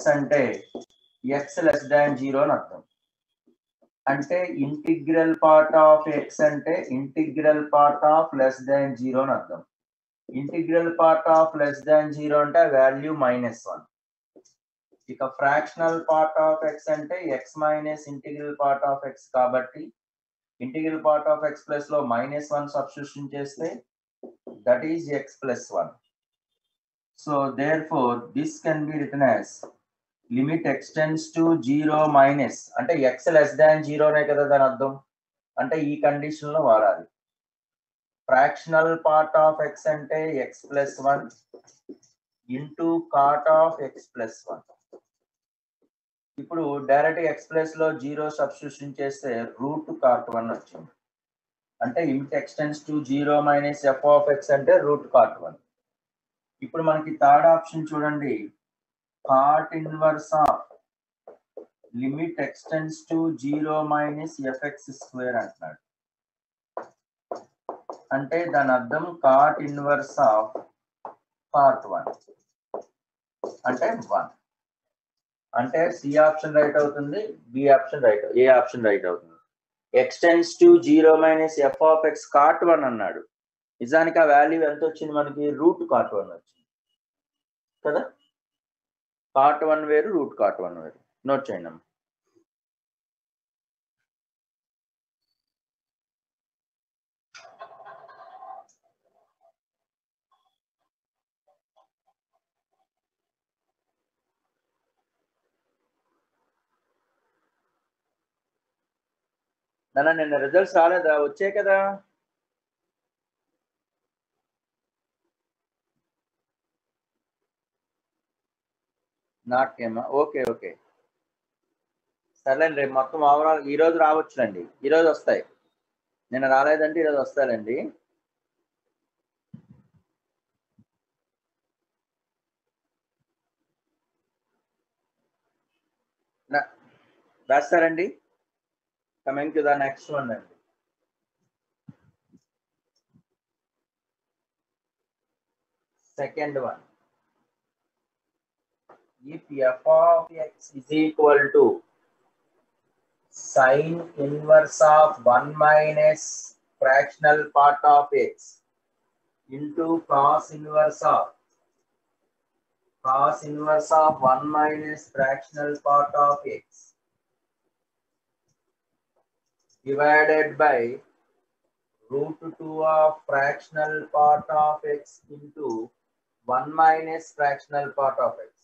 X అంటే x less than zero అని అర్థం అంటే ఇంటిగ్రల్ పార్ట్ ఆఫ్ ఎక్స్ అంటే integral part of less than zero అని అర్థం integral part of less than zero అంటే వాల్యూ మైనస్ వన్ ఇక ఫ్రాక్షనల్ పార్ట్ ఆఫ్ ఎక్స్ అంటే x minus integral part of x కాబట్టి integral part of x plus లో minus one substitution చేస్తే that is x plus one so therefore this can be return as limit x tends to zero minus అంటే x less than జీరోనే కదా దాని అర్థం అంటే ఈ కండిషన్ లో వాడాలి ఫ్రాక్షనల్ పార్ట్ ఆఫ్ ఎక్స్ అంటే x plus one into cot of x plus one ఇప్పుడు డైరెక్ట్ ఎక్స్ ప్లస్ లో జీరో సబ్స్టిట్యూషన్ చేస్తే రూట్ కాట్ వన్ వచ్చింది అంటే limit x tends to zero minus f of x అంటే రూట్ కాట్ వన్ ఇప్పుడు మనకి third option చూడండి cot inverse of limit x tends to zero minus f x square అంటున్నాడు అంటే దాని అర్థం cot inverse of cot one అంటే వన్ అంటే సి ఆప్షన్ రైట్ అవుతుంది B option right A option right అవుతుంది x tends to zero minus f of x cot one అన్నాడు నిజానికి ఆ వాల్యూ ఎంత వచ్చింది మనకి రూట్ కాట్ వన్ వచ్చింది కదా కాట్ వన్ వేరు రూట్ కాట్ వన్ వేరు నోట్ చేయండి అమ్మ నాన్న నిన్న రిజల్ట్స్ రాలేదా వచ్చాయి కదా నాకేమా ఓకే ఓకే సర్లేండి రేపు మొత్తం ఓవరాల్ ఈ రోజు రావచ్చులండి ఈ రోజు వస్తాయి నిన్న రాలేదంటే ఈరోజు వస్తాయండి రాస్తారండి coming to the next one అండి second one if f of x is equal to sine inverse of 1 minus fractional part of x into cos inverse of cos inverse of 1 minus fractional part of x divided by root 2 of fractional part of x into 1 minus fractional part of x.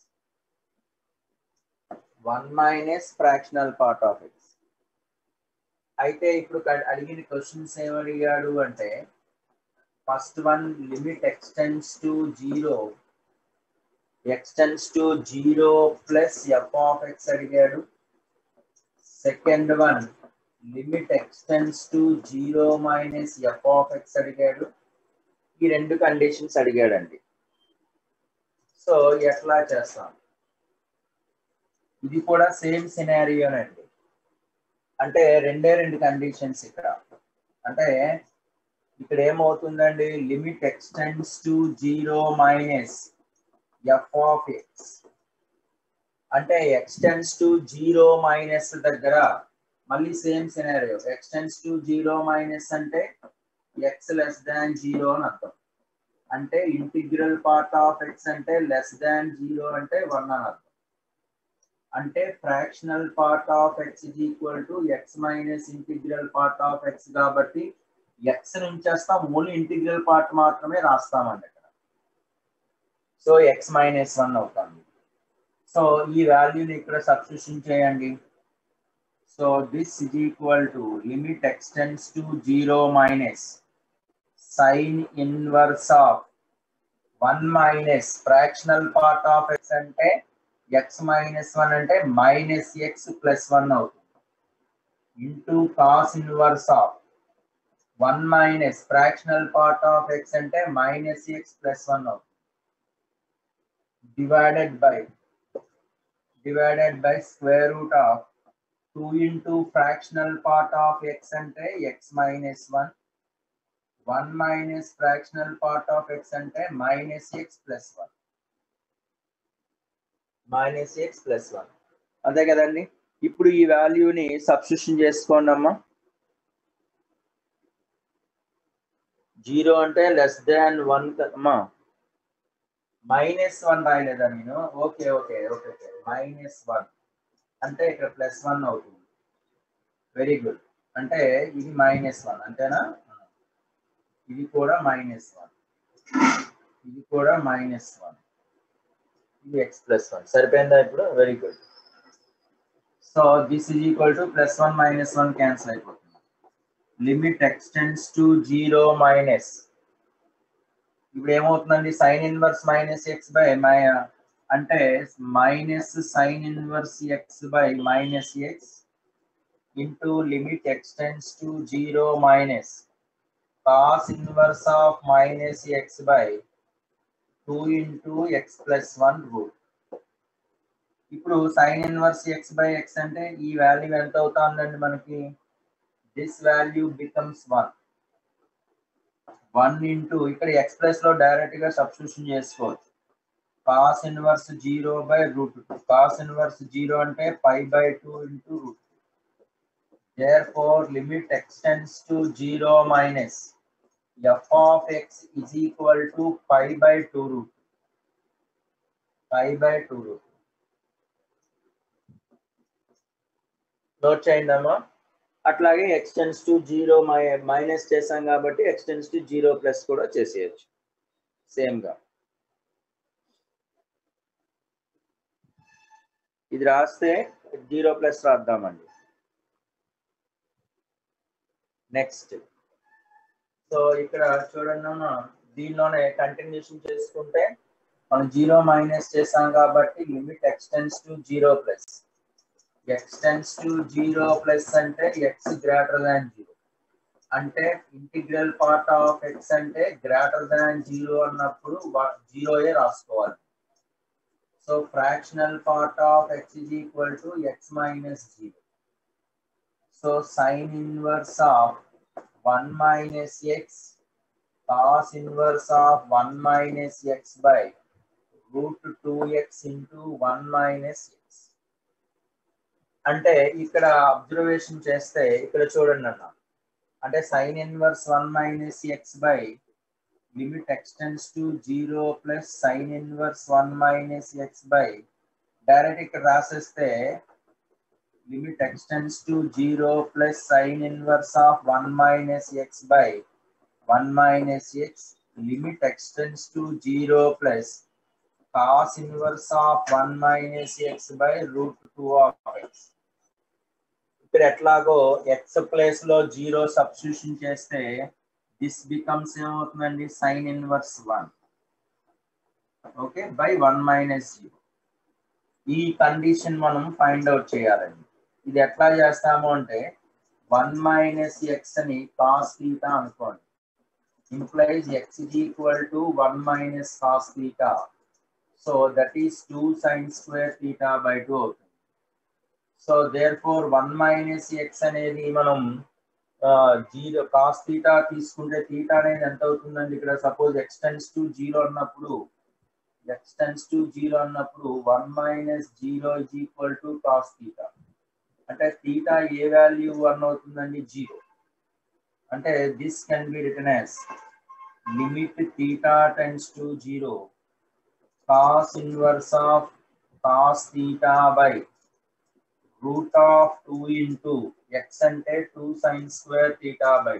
1 minus fractional part of x. అయితే ఇప్పుడు క- అడిగిన questions ఏమడిగాడు అంటే first one limit x tends to zero x tends to zero plus f of x అడిగాడు second one limit x tends to zero minus f of x అడిగాడు ఈ రెండు కండిషన్స్ అడిగాడండి సో ఎట్లా చేస్తాం ఇది కూడా సేమ్ సినారియోనండి అంటే రెండే రెండు కండిషన్స్ ఇక్కడ అంటే ఇక్కడ ఏమవుతుందండి limit x tends to zero minus f of x అంటే ఎక్స్టెండ్స్ టు జీరో మైనస్ దగ్గర మళ్ళీ same scenario x tends to zero minus అంటే ఎక్స్ లెస్ దాన్ జీరో అని అర్థం అంటే ఇంటిగ్రల్ పార్ట్ ఆఫ్ ఎక్స్ అంటే లెస్ దాన్ జీరో అంటే వన్ అని అర్థం అంటే fractional part of x is equal to x minus integral part of x కాబట్టి ఎక్స్ నుంచేస్తాం ఓన్లీ ఇంటిగ్రల్ పార్ట్ మాత్రమే రాస్తామండి ఇక్కడ సో ఎక్స్ మైనస్ వన్ అవుతుంది సో ఈ వాల్యూని ఇక్కడ సబ్స్టిట్యూషన్ చేయండి so this is equal to limit x tends to zero minus sine inverse of one minus fractional part of x అంటే ఎక్స్ మైనస్ వన్ అంటే మైనస్ ఎక్స్ ప్లస్ వన్ అవుతుంది into cos inverse of one minus fractional part of x అంటే minus x plus one అవుతుంది divided by divided by square root of two into fractional part of x అంటే x minus one one minus fractional part of x అంటే minus x plus one minus x plus one అంతే కదండి ఇప్పుడు ఈ వాల్యూని substitution చేసుకోండి అమ్మా zero అంటే లెస్ దాన్ వన్ అమ్మా మైనస్ వన్ రాయలేదా నేను okay okay okay okay minus one అంటే ఇక్కడ ప్లస్ వన్ అవుతుంది వెరీ గుడ్ అంటే ఇది మైనస్ వన్ అంతేనా ఇది కూడా మైనస్ వన్ ఇది కూడా మైనస్ వన్ ఇది ఎక్స్ ప్లస్ వన్ సరిపోయిందా ఇప్పుడు very good so this is equal to plus one minus one cancel అయిపోతుంది limit x tends to zero minus ఇప్పుడు ఏమవుతుందండి sine inverse minus x by my అంటే minus sine inverse x by minus x into limit x tends to zero minus cos inverse of minus x by two into x plus one root ఇప్పుడు sine inverse x by x అంటే ఈ value ఎంత అవుతుందండి మనకి this value becomes one one into ఇక్కడ x plus లో direct గా substitution చేసుకోవచ్చు cos inverse zero by root two cos inverse zero అంటే pi by two into root therefore limit extends to 0 minus f of x is equal to pi by 2 root pi by 2 root note చేయండి అమ్మా అట్లాగే ఎక్స్టెన్స్ to zero minus చేసాం కాబట్టి ఎక్స్టెన్స్ to zero plus కూడా చేసేయచ్చు సేమ్గా ఇది రాస్తే జీరో ప్లస్ రాద్దామండి నెక్స్ట్ సో ఇక్కడ చూడండి అన్న దీనిలోనే కంటిన్యూషన్ చేసుకుంటే మనం జీరో మైనస్ చేసాం కాబట్టి limit x tends to zero plus x tends to zero plus అంటే ఎక్స్ గ్రేటర్ దాన్ జీరో అంటే ఇంటిగ్రల్ పార్ట్ ఆఫ్ ఎక్స్ అంటే గ్రేటర్ దాన్ జీరో అన్నప్పుడు జీరోయే రాసుకోవాలి so fractional part of x is equal to x minus zero So sine inverse of 1 minus x cos inverse of 1 minus x by root 2x into 1 minus x. అంటే ఇక్కడ observation చేస్తే ఇక్కడ చూడండి అన్న అంటే sine inverse one minus x by limit x tends to zero plus sine inverse one minus x by direct ఇక్కడ రాసేస్తే limit extends to 0 plus sine inverse of 1 minus x by 1 minus x limit extends to 0 plus cos inverse of 1 minus x by root 2 of x ఇక్కడ ఎట్లాగో x place లో zero substitution చేస్తే this becomes ఏమవుతుందండి sine inverse one okay by one minus zero ఈ condition మనం find out చేయాలండి ఇది ఎట్లా చేస్తాము అంటే వన్ మైనస్ ఎక్స్ అని కాస్ థీటా అనుకోండి implies x is equal to one minus cos theta so that is two sine square theta by two అవుతుంది so therefore one minus x అనేది మనం జీరో కాస్ థీటా తీసుకుంటే theta అనేది ఎంత అవుతుందండి ఇక్కడ సపోజ్ ఎక్స్టెన్స్ టు జీరో అన్నప్పుడు x tends to zero అన్నప్పుడు one minus zero is equal to cos theta అంటే థీటా ఏ వాల్యూ వన్ అవుతుందండి జీరో అంటే this can be return as limit theta tends to zero cos inverse of cos theta by root of two into x అంటే two sine square theta by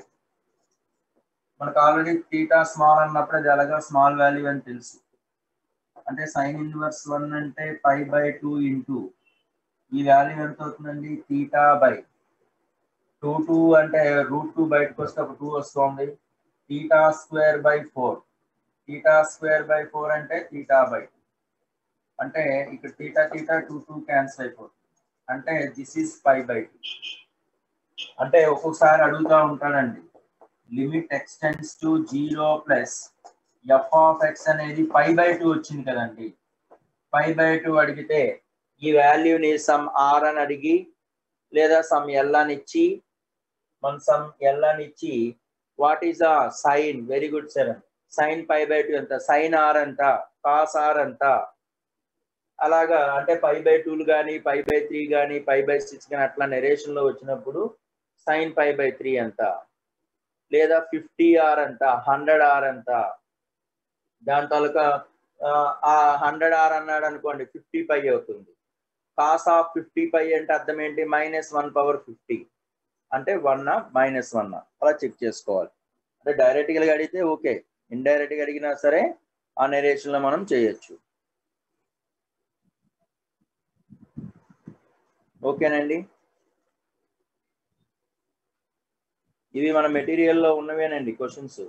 మనకు already theta small అన్నప్పుడు అది ఎలాగా small value అని తెలుసు అంటే sine inverse one అంటే pi by two into ఈ వాల్యూ ఎంత అవుతుందండి థీటా బై టూ టూ అంటే రూట్ టూ బయటకు వస్తే ఒక టూ వస్తుంది theta square by four theta square by four అంటే థీటా బై అంటే ఇక్కడ theta theta two two cancel అయిపోతుంది అంటే this is pi by two అంటే ఒక్కొక్కసారి అడుగుతూ ఉంటాడండి limit x tends to zero plus f of x అనేది పై బై టూ వచ్చింది కదండి పై బై టూ అడిగితే ఈ వాల్యూని సమ్ ఆర్ అని అడిగి లేదా సమ్ ఎల్ అని ఇచ్చి మన సమ్ ఎల్ అని ఇచ్చి వాట్ ఈస్ ఆ sine very good sir sine pi by two ఎంత సైన్ ఆర్ అంట కాస్ ఆర్ అంట అలాగా అంటే పై బై టూలు కానీ పై బై త్రీ కానీ పై బై సిక్స్ కానీ అట్లా నెరేషన్ లో వచ్చినప్పుడు సైన్ పై బై త్రీ అంత లేదా ఫిఫ్టీ ఆర్ అంత హండ్రెడ్ ఆర్ అంత దాని తాలూకా ఆ హండ్రెడ్ ఆర్ అన్నాడు అనుకోండి ఫిఫ్టీ పై అవుతుంది కాస్ ఆఫ్ ఫిఫ్టీ పై అంటే అర్థం ఏంటి మైనస్ వన్ పవర్ ఫిఫ్టీ అంటే వన్ మైనస్ వన్ అలా చెక్ చేసుకోవాలి అంటే డైరెక్ట్ గా అడిగితే ఓకే ఇండైరెక్ట్ గా అడిగినా సరే ఆ నెరేషన్ లో మనం చేయొచ్చు ఓకేనండి ఇవి మన మెటీరియల్లో ఉన్నవేనండి క్వశ్చన్స్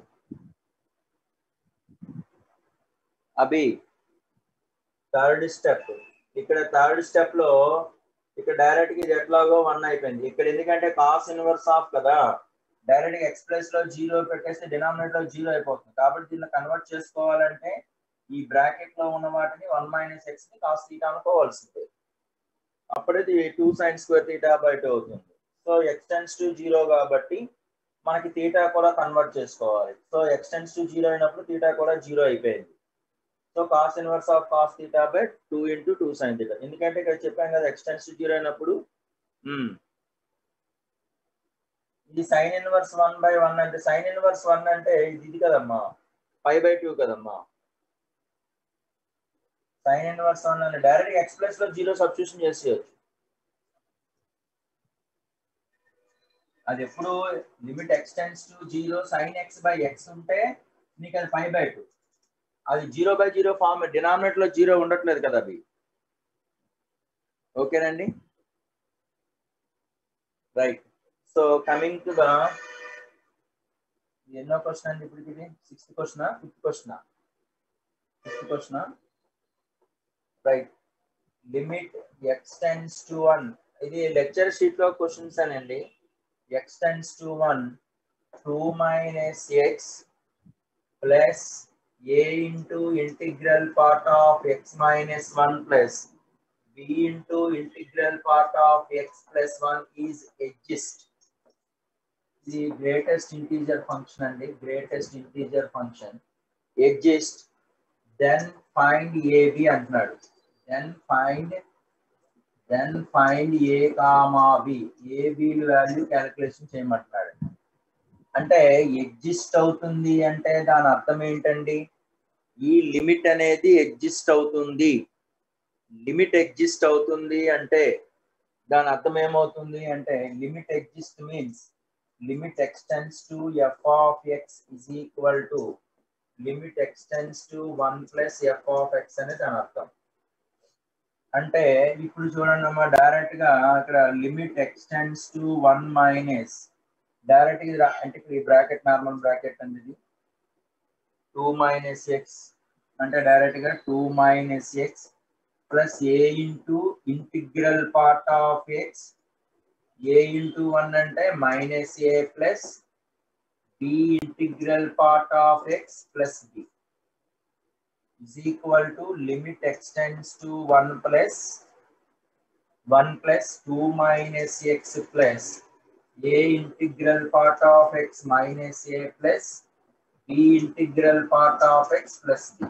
అభి థర్డ్ స్టెప్ ఇక్కడ థర్డ్ స్టెప్ లో ఇక్కడ డైరెక్ట్ గా ఇది ఎట్లాగో వన్ అయిపోయింది ఇక్కడ ఎందుకంటే కాస్ ఇన్వర్స్ ఆఫ్ కదా డైరెక్ట్ గా ఎక్స్ప్రెస్ లో జీరో పెట్టేస్తే డినామినేటర్ లో జీరో అయిపోతుంది కాబట్టి దీన్ని కన్వర్ట్ చేసుకోవాలంటే ఈ బ్రాకెట్ లో ఉన్న వాటిని వన్ మైనస్ ఎక్స్ ని కాస్ తీటా అనుకోవాల్సిందే అప్పుడైతే two sine square theta by two అవుతుంది సో ఎక్స్టెన్స్ టు జీరో కాబట్టి మనకి తీటా కూడా కన్వర్ట్ చేసుకోవాలి సో ఎక్స్టెన్స్ టు జీరో అయినప్పుడు తీటా కూడా జీరో అయిపోయింది so cos inverse of cos theta by two into two sine theta ఎందుకంటే ఇక్కడ చెప్పాం కదా ఎక్స్టెన్స్ టు జీరో అయినప్పుడు ఇది sine inverse one by one అంటే సైన్ ఇన్వర్స్ వన్ అంటే ఇది ఇది కదమ్మా ఫైవ్ బై టూ కదమ్మా సైన్ ఇన్వర్స్ వన్ అంటే డైరెక్ట్ ఎక్స్ప్రెస్ లో జీరో సబ్స్టిట్యూషన్ చేసేయచ్చు అది ఎప్పుడు limit x tends to zero sine x by x ఉంటే నీకు అది ఫైవ్ బై టూ అది zero by zero form denominate లో జీరో ఉండట్లేదు కదా అవి ఓకేనండి right so coming to the ఎన్నో క్వశ్చన్ అండి ఇప్పుడు ఇది sixth question fifth question fifth question right limit x tends to one ఇది లెక్చర్ షీట్ లో క్వశ్చన్స్ అనండి x tends to one two minus x plus a into integral part of x minus 1 plus b into integral part of x plus 1 is exist. The greatest integer function and the greatest integer function exist. Then find ab అంటున్నాడు then find then find a comma b ab value calculation చేయమంటున్నాడు అంటే exist అవుతుంది అంటే దాని అర్థం ఏంటండి ఈ limit అనేది ఎగ్జిస్ట్ అవుతుంది లిమిట్ ఎగ్జిస్ట్ అవుతుంది అంటే దాని అర్థం ఏమవుతుంది అంటే limit exist means limit x tends to f of x is equal to limit x tends to one plus f of x అనేది దాని అర్థం అంటే ఇప్పుడు చూడండి అమ్మా డైరెక్ట్ గా ఇక్కడ limit x tends to one minus direct గా అంటే ఈ బ్రాకెట్ నార్మల్ బ్రాకెట్ అనేది టూ మైనస్ ఎక్స్ అంటే డైరెక్ట్ గా two minus x plus a into integral part of x a into one అంటే minus a plus b integral part of x plus b is equal to limit extends to 1 plus 1 plus 2 minus x plus a integral part of x minus a plus b integral part of x plus b.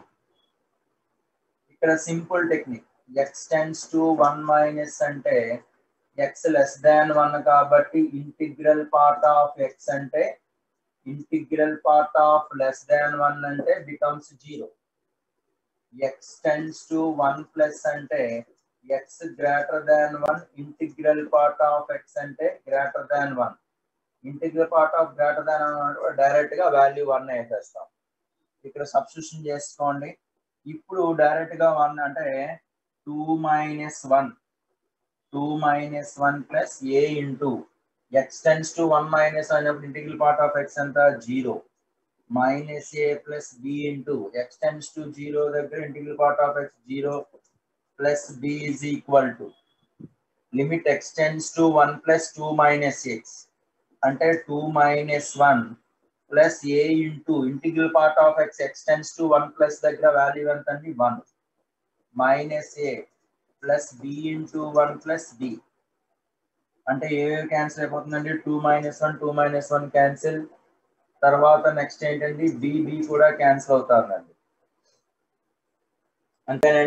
ఇక్కడ simple technique x tends to one minus అంటే x less than one కాబట్టి integral part of x అంటే integral part of less than one అంటే becomes zero x tends to one plus అంటే x greater than one integral part of x అంటే greater than one integral part of greater than direct గా value one వేసేస్తాం ఇక్కడ substitution చేసుకోండి ఇప్పుడు direct గా one అంటే two minus one two minus one plus a into x tends to one minus అయినప్పుడు integral part of x అంతా zero minus a plus b into x tends to zero దగ్గర integral part of x zero plus b is equal to limit x tends to one plus two minus x అంటే two minus one plus a into integral part of x x tends to one plus దగ్గర value ఎంత అండి one minus a plus b into one plus b అంటే a cancel అయిపోతుందండి two minus one two minus one cancel తర్వాత next ఏంటండి b b కూడా cancel అవుతుందండి అంతేనండి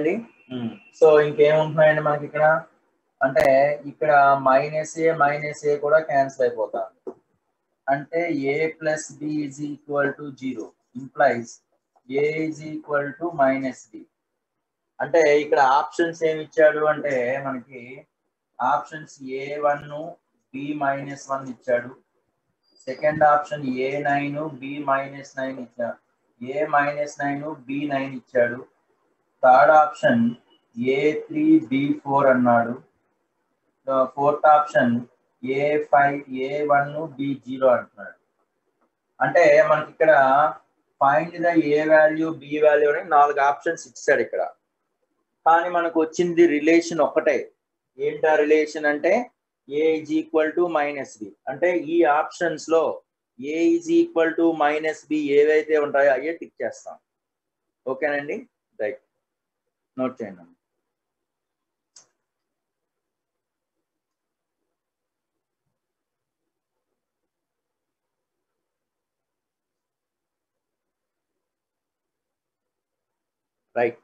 సో ఇంకేముంటున్నాయండి మనకి ఇక్కడ అంటే ఇక్కడ మైనస్ ఏ మైనస్ ఏ కూడా క్యాన్సిల్ అయిపోతుంది అంటే a plus b is equal to zero implies a is equal to minus b అంటే ఇక్కడ ఆప్షన్స్ ఏమి ఇచ్చాడు అంటే మనకి options a one b minus one ఇచ్చాడు second option a nine b minus nine ఇచ్చాడు a minus nine b nine ఇచ్చాడు third option a three b four అన్నాడు fourth option a five a one b zero అంటున్నాడు అంటే మనకి ఇక్కడ find the a value B value అని నాలుగు options ఇచ్చాడు ఇక్కడ కానీ మనకు వచ్చింది రిలేషన్ ఒకటే ఏంటా రిలేషన్ అంటే a is equal to minus b అంటే ఈ ఆప్షన్స్ లో a is equal to minus b ఏవైతే ఉంటాయో అయ్యే టిక్ చేస్తాం ఓకేనండి రైట్ నోట్ చేయండి రైట్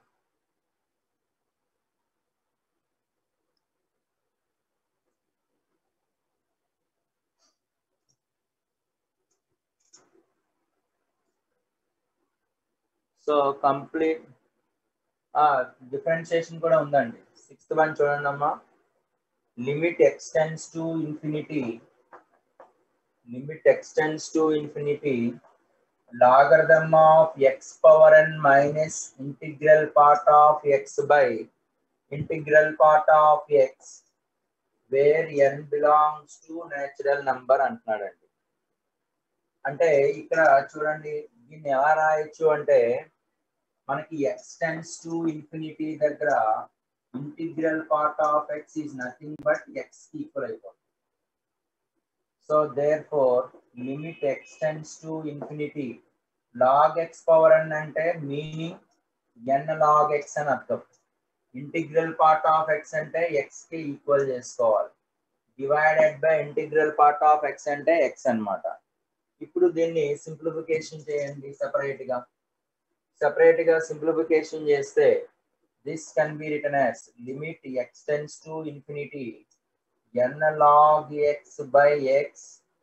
సో కంప్లీట్ డిఫరెన్షియేషన్ కూడా ఉందండి సిక్స్త్ వన్ చూడండి అమ్మా limit x tends to infinity limit x tends to infinity logarithm of x power n minus integral part of x by integral part of x where n belongs to natural number అంటున్నాడండి అంటే ఇక్కడ చూడండి దీన్ని ఎలా రాయొచ్చు అంటే మనకి ఎక్స్ టెన్స్ టు ఇన్ఫినిటీ దగ్గర integral part of x is nothing but x equal అయిపోతుంది so therefore limit x tends to infinity log x power n అంటే మీనింగ్ ఎన్ లాగ్ ఎక్స్ అని అర్థం ఇంటిగ్రల్ పార్ట్ ఆఫ్ ఎక్స్ అంటే x కి equal చేసుకోవాలి divided by integral part of x అంటే x అన్నమాట ఇప్పుడు దీన్ని సింప్లిఫికేషన్ చేయండి సెపరేట్ గా సెపరేట్ గా సింప్లిఫికేషన్ చేస్తే this can be return as limit x tends to infinity n log x by x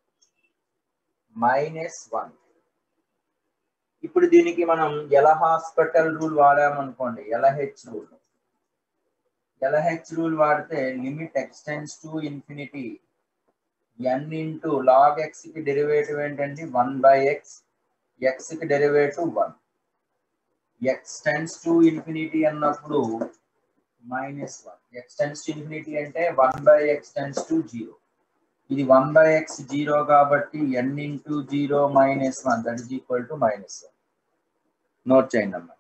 minus one ఇప్పుడు దీనికి మనం ఎలా హాస్పిటల్ రూల్ వాడామనుకోండి ఎలహెచ్ రూల్ ఎలహెచ్ రూల్ వాడితే limit x tends to infinity n into log x కి derivative ఏంటండి one by x x కి derivative one x tends to infinity అన్నప్పుడు minus one x tends to infinity అంటే one by x tends to zero ఇది one by x zero కాబట్టి n into zero minus one that is equal to minus one note చేయండి అమ్మా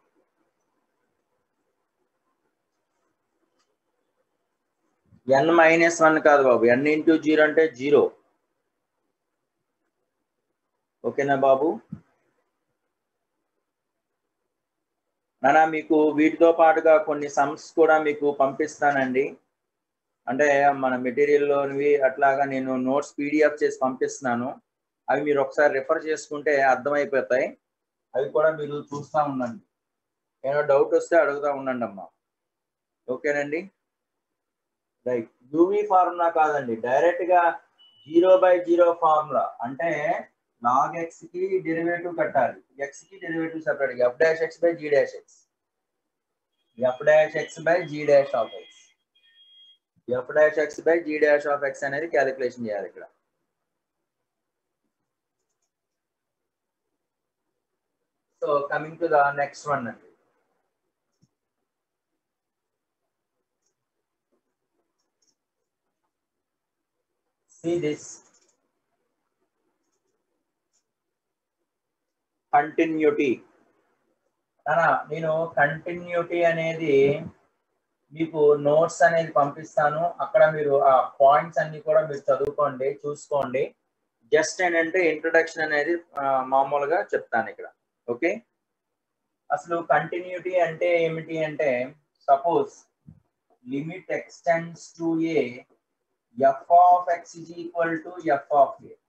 n minus one కాదు బాబు n into zero అంటే zero ఓకేనా బాబు నానా మీకు వీటితో పాటుగా కొన్ని సమ్స్ కూడా మీకు పంపిస్తానండి అంటే మన మెటీరియల్లోనివి అట్లాగా నేను నోట్స్ పీడిఎఫ్ చేసి పంపిస్తున్నాను అవి మీరు ఒకసారి రిఫర్ చేసుకుంటే అర్థమైపోతాయి అవి కూడా మీరు చూస్తూ ఉండండి ఏమైనా డౌట్ వస్తే అడుగుతూ ఉండండి అమ్మా ఓకేనండి రైట్ యూవీ ఫార్ములా కాదండి డైరెక్ట్ గా జీరో బై జీరో ఫార్ములా అంటే లాగ్ ఎక్స్ కి డెరివేటివ్ కట్టాలి ఎక్స్ కి derivative separate f dash x by g dash x f dash x by g dash of x f dash x by g dash of x అనేది calculation చేయాలి ఇక్కడ so coming to the next one అండి see this continuity అనా నేను continuity అనేది మీకు notes అనేది పంపిస్తాను అక్కడ మీరు ఆ పాయింట్స్ అన్ని కూడా మీరు చదువుకోండి చూసుకోండి జస్ట్ ఏంటంటే ఇంట్రొడక్షన్ అనేది మామూలుగా చెప్తాను ఇక్కడ ఓకే అసలు కంటిన్యూటీ అంటే ఏమిటి అంటే suppose limit x tends to a f of x is equal to f of a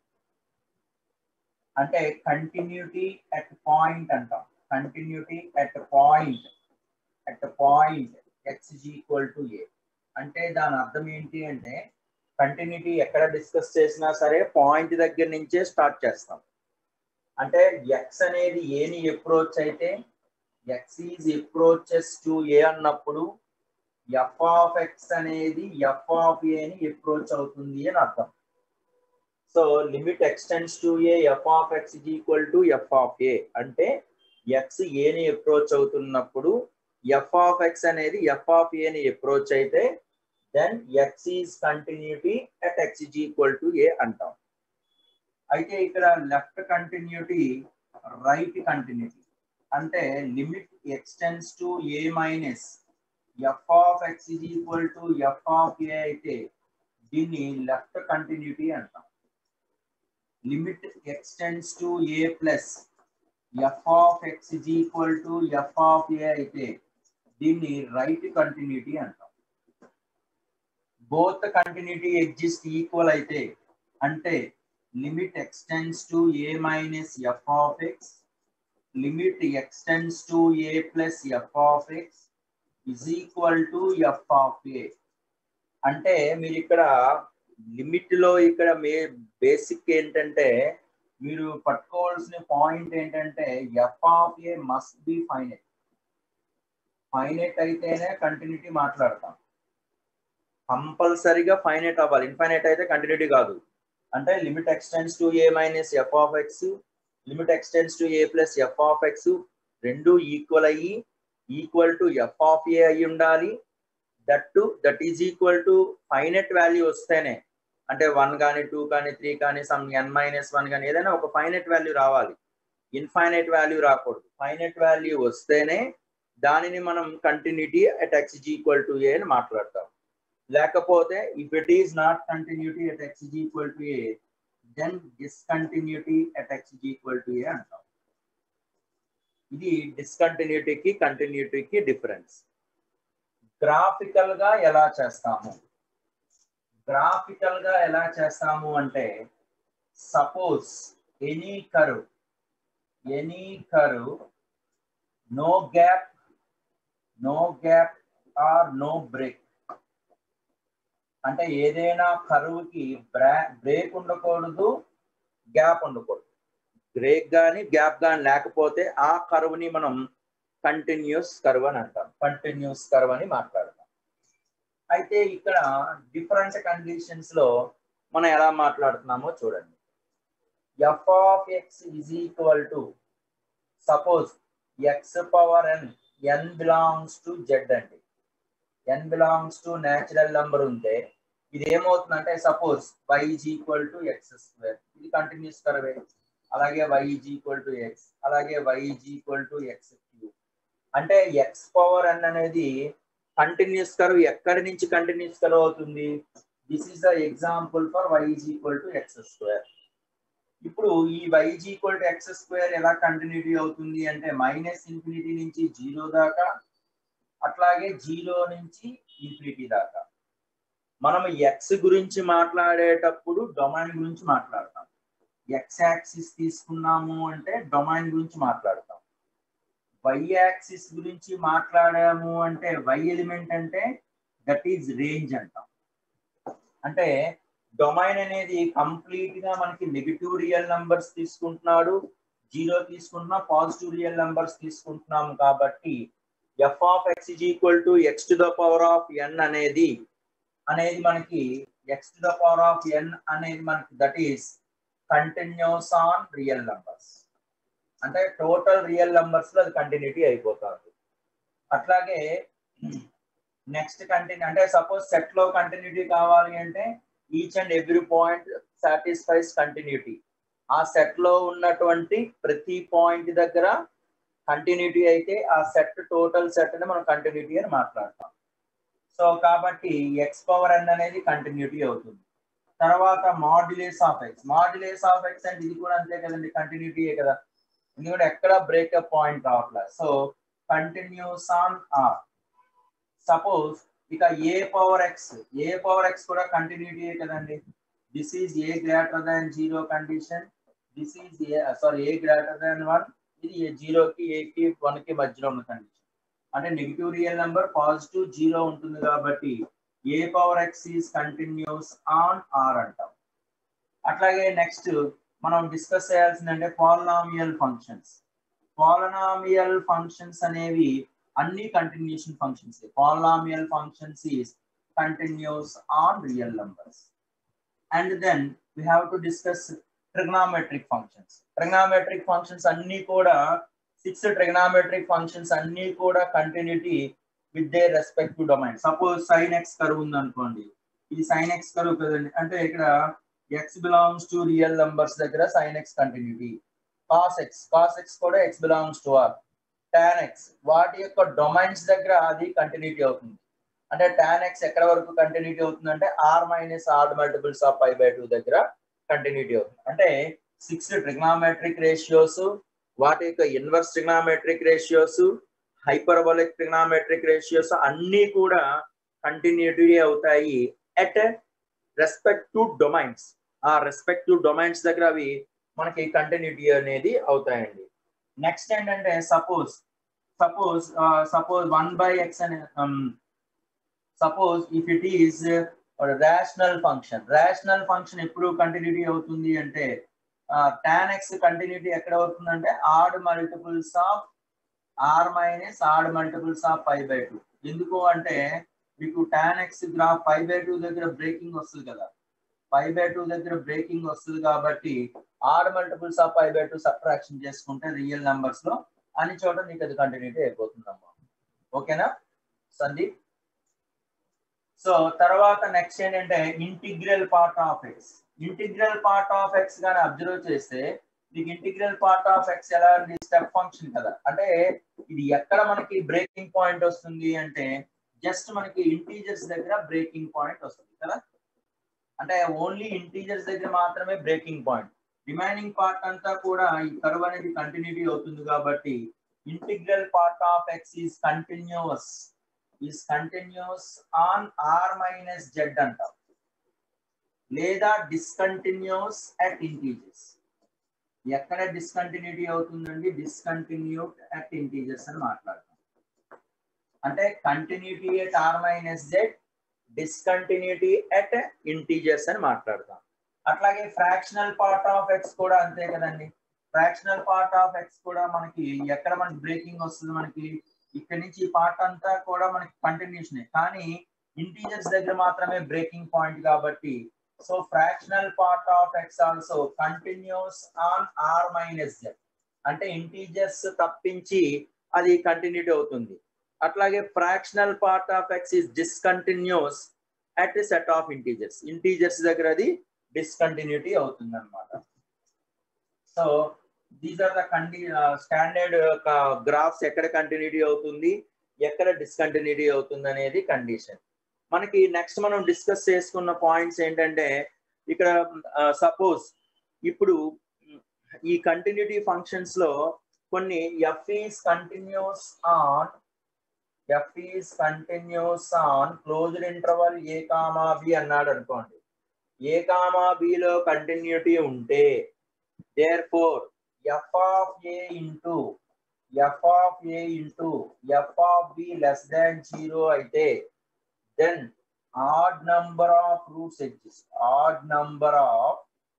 అంటే కంటిన్యూటీ అట్ పాయింట్ అంటాం continuity at point at point x is equal to a అంటే దాని అర్థం ఏంటి అంటే కంటిన్యూటీ ఎక్కడ డిస్కస్ చేసినా సరే పాయింట్ దగ్గర నుంచే స్టార్ట్ చేస్తాం అంటే ఎక్స్ అనేది ఏని అప్రోచ్ అయితే x is approaches to a అన్నప్పుడు ఎఫ్ ఆఫ్ ఎక్స్ అనేది ఎఫ్ ఆఫ్ ఏని అప్రోచ్ అవుతుంది అని అర్థం so limit x tends to a f of x is equal to f of a అంటే ఎక్స్ ఏని అప్రోచ్ అవుతున్నప్పుడు ఎఫ్ ఆఫ్ ఎక్స్ అనేది ఎఫ్ ఆఫ్ ఏని అప్రోచ్ అయితే then x is continuity at x is equal to a అంటాం అయితే ఇక్కడ left continuity right continuity అంటే limit x tends to a minus f of x is equal to f of a అయితే దీన్ని left continuity అంటాం limit x tends to a plus f of x is equal to f of a అయితే దీన్ని right continuity అంటాం both continuity exist equal అయితే అంటే limit x tends to a minus f of x limit x tends to a plus f of x is equal to f of a అంటే మీరు ఇక్కడ limit లో ఇక్కడ మే బేసిక్ ఏంటంటే మీరు పట్టుకోవాల్సిన పాయింట్ ఏంటంటే f of a must be finite finite అయితేనే కంటిన్యూటీ మాట్లాడతాం కంపల్సరీగా ఫైనెట్ అవ్వాలి ఇన్ఫైనెట్ అయితే కంటిన్యూటీ కాదు అంటే limit x tends to a minus f of x limit x tends to a plus f of x రెండు ఈక్వల్ అయ్యి equal to f of a అయి ఉండాలి that to that is equal to finite value వస్తేనే అంటే one కానీ two కానీ three కానీ some ఎన్ minus one కానీ ఏదైనా ఒక ఫైనెట్ వాల్యూ రావాలి ఇన్ఫైనైట్ వాల్యూ రాకూడదు ఫైనెట్ వాల్యూ వస్తేనే దానిని మనం continuity at x is equal to a అని మాట్లాడతాం లేకపోతే if it is not continuity at x is equal to a then discontinuity at x is equal to a అంటాం ఇది డిస్కంటిన్యూటీకి కంటిన్యూటీకి డిఫరెన్స్ గ్రాఫికల్ గా ఎలా చేస్తాము గ్రాఫికల్ గా ఎలా చేస్తాము అంటే suppose any curve any curve no gap no gap or no break అంటే ఏదైనా కరువుకి బ్రా బ్రేక్ ఉండకూడదు గ్యాప్ ఉండకూడదు బ్రేక్ కానీ గ్యాప్ కానీ లేకపోతే ఆ కరువుని మనం కంటిన్యూస్ కర్వ్ అని అంటాం కంటిన్యూస్ కర్వ్ అని మాట్లాడతాం అయితే ఇక్కడ డిఫరెంట్ కండిషన్స్ లో మనం ఎలా మాట్లాడుతున్నామో చూడండి f of x is equal to suppose x power n n belongs to Z అండి n belongs to natural number ఉంటే ఇది ఏమవుతుందంటే suppose y is equal to x square ఇది కంటిన్యూస్ కర్వే అలాగే y is equal to x అలాగే y is equal to x cube అంటే x power n అనేది కంటిన్యూస్ కర్వ్ ఎక్కడి నుంచి కంటిన్యూస్ కర్వ్ అవుతుంది this is the example for y is equal to x square ఇప్పుడు ఈ y is equal to x square ఎలా continuity అవుతుంది అంటే మైనస్ ఇన్ఫినిటీ నుంచి జీరో దాకా అట్లాగే జీరో నుంచి ఇన్ఫినిటీ దాకా మనం ఎక్స్ గురించి మాట్లాడేటప్పుడు డొమైన్ గురించి మాట్లాడతాం ఎక్స్ యాక్సిస్ తీసుకున్నాము అంటే డొమైన్ గురించి మాట్లాడతాం వై యాక్సిస్ గురించి మాట్లాడాము అంటే వై ఎలిమెంట్ అంటే దట్ ఈజ్ రేంజ్ అంటాం అంటే డొమైన్ అనేది కంప్లీట్ గా మనకి నెగిటివ్ రియల్ నంబర్స్ తీసుకుంటున్నాడు జీరో తీసుకుంటున్నా పాజిటివ్ రియల్ నంబర్స్ తీసుకుంటున్నాము కాబట్టి f of x is equal to x to the power of n అనేది అనేది మనకి x to the power of n అనేది మనకి that is continuous on real numbers అంటే టోటల్ రియల్ నంబర్స్ లో అది కంటిన్యూటీ అయిపోతుంది అట్లాగే నెక్స్ట్ కంటిన్యూ అంటే సపోజ్ సెట్ లో కంటిన్యూటీ కావాలి అంటే each and every point satisfies continuity ఆ సెట్ లో ఉన్నటువంటి ప్రతి పాయింట్ దగ్గర కంటిన్యూటీ అయితే ఆ సెట్ టోటల్ సెట్ అని మనం కంటిన్యూటీ అని మాట్లాడతాం సో కాబట్టి ఎక్స్ పవర్ ఎన్ అనేది కంటిన్యూటీ అవుతుంది తర్వాత modulus of x modulus of x అంటే ఇది కూడా అంతే కదండి కంటిన్యూటీయే కదా ఎందుకంటే ఎక్కడ బ్రేకప్ పాయింట్ రావట్లేదు so continuous on R suppose ఇక a power x a power x కూడా కంటిన్యూటీయే కదండి this is a greater than zero condition this is a sorry a greater than one ఇది జీరోకి ఏకి వన్ కి మధ్యలో ఉన్న కండిషన్ అంటే negative real number positive zero ఉంటుంది కాబట్టి a power X is continuous on R అంటాం అట్లాగే నెక్స్ట్ మనం డిస్కస్ చేయాల్సింది అంటే పాలనామియల్ ఫంక్షన్స్ పాలనామియల్ ఫంక్షన్స్ అనేవి అన్ని continuation functions polynomial functions is continuous on real numbers and then we have to discuss trigonometric functions trigonometric functions అన్ని కూడా six trigonometric functions అన్ని కూడా continuity with they respective domain suppose sine x curve ఉంది అనుకోండి ఇది sign x కరువు కదండి అంటే ఇక్కడ x belongs to real numbers దగ్గర sine x continuity cos x cos x కూడా x belongs to R tan x వాటి యొక్క డొమైన్స్ దగ్గర అది కంటిన్యూటీ అవుతుంది అంటే టాన్ ఎక్స్ ఎక్కడ వరకు కంటిన్యూటీ అవుతుంది అంటే R minus R multiples of pi by two దగ్గర కంటిన్యూటీ అవుతుంది అంటే సిక్స్ ట్రిగ్నామెట్రిక్ రేషియోస్ వాటి యొక్క inverse trigonometric ratios hyperbolic trigonometric ratios అన్నీ కూడా కంటిన్యూటీ అవుతాయి అట్ రెస్పెక్ట్ టు డొమైన్స్ ఆ రెస్పెక్టివ్ డొమైన్స్ దగ్గర అవి మనకి కంటిన్యూటీ అనేది అవుతాయండి నెక్స్ట్ ఏంటంటే suppose suppose suppose one by x అనే suppose if it is rational function rational function ఎప్పుడు కంటిన్యూటీ అవుతుంది అంటే టాన్ ఎక్స్ కంటిన్యూటీ ఎక్కడ అవుతుందంటే add multiples of R minus odd multiples of five by two ఎందుకు అంటే మీకు tan x graph five by two దగ్గర బ్రేకింగ్ వస్తుంది కదా ఫైవ్ బై టూ దగ్గర బ్రేకింగ్ వస్తుంది కాబట్టి R multiples of five by two subtraction చేసుకుంటే రియల్ నెంబర్స్ లో అన్ని చోట నీకు అది కంటిన్యూటీ అయిపోతుందమ్మా ఓకేనా సందీప్ సో తర్వాత నెక్స్ట్ ఏంటంటే integral part of x integral part of x గాని అబ్జర్వ్ చేస్తే నీకు ఇంటిగ్రల్ పార్ట్ ఆఫ్ ఎక్స్ ఎలా ఉంది స్టెప్ ఫంక్షన్ కదా అంటే ఇది ఎక్కడ మనకి బ్రేకింగ్ పాయింట్ వస్తుంది అంటే జస్ట్ మనకి ఇంటీజర్స్ దగ్గర బ్రేకింగ్ పాయింట్ వస్తుంది కదా అంటే ఓన్లీ ఇంటీజర్స్ దగ్గర మాత్రమే బ్రేకింగ్ పాయింట్ రిమైనింగ్ పార్ట్ అంతా కూడా ఈ కర్వ్ అనేది కంటిన్యూటీ అవుతుంది కాబట్టి integral part of x is continuous is continuous on R minus Z అంటాం లేదా డిస్కంటిన్యూస్ అట్ ఇంటీజర్స్ ఎక్కడ డిస్కంటిన్యూటీ అవుతుందండి డిస్కంటిన్యూడ్ అట్ ఇంటీజర్స్ అని మాట్లాడతాం అంటే continuity at R minus Z discontinuity at integers అని మాట్లాడతాం అట్లాగే ఫ్రాక్షనల్ పార్ట్ ఆఫ్ ఎక్స్ కూడా అంతే కదండి ఫ్రాక్షనల్ పార్ట్ ఆఫ్ ఎక్స్ కూడా మనకి ఎక్కడ మనకి బ్రేకింగ్ వస్తుంది మనకి ఇక్కడ నుంచి ఈ పార్ట్ అంతా కూడా మనకి కంటిన్యూషన్ కానీ ఇంటీజర్స్ దగ్గర మాత్రమే బ్రేకింగ్ పాయింట్ కాబట్టి so fractional part of x also continuous on R minus Z అంటే ఇంటీజర్స్ తప్పించి అది కంటిన్యూటీ అవుతుంది అట్లాగే fractional part of x is discontinuous at set of integers integers దగ్గర అది డిస్కంటిన్యూటీ అవుతుంది అనమాట సో దీస్ ఆర్ ద కంటి స్టాండర్డ్ గ్రాఫ్స్ ఎక్కడ కంటిన్యూటీ అవుతుంది ఎక్కడ డిస్కంటిన్యూటీ అవుతుంది అనేది కండిషన్ మనకి నెక్స్ట్ మనం డిస్కస్ చేసుకున్న పాయింట్స్ ఏంటంటే ఇక్కడ సపోజ్ ఇప్పుడు ఈ కంటిన్యూటీ ఫంక్షన్స్ లో కొన్ని f is continuous on f is continuous on closed interval a comma b అన్నాడు అనుకోండి ఏ కామా బిలో కంటిన్యూటీ ఉంటే there four f of a into f of a into f of b less than zero అయితే then odd number of roots exist odd number of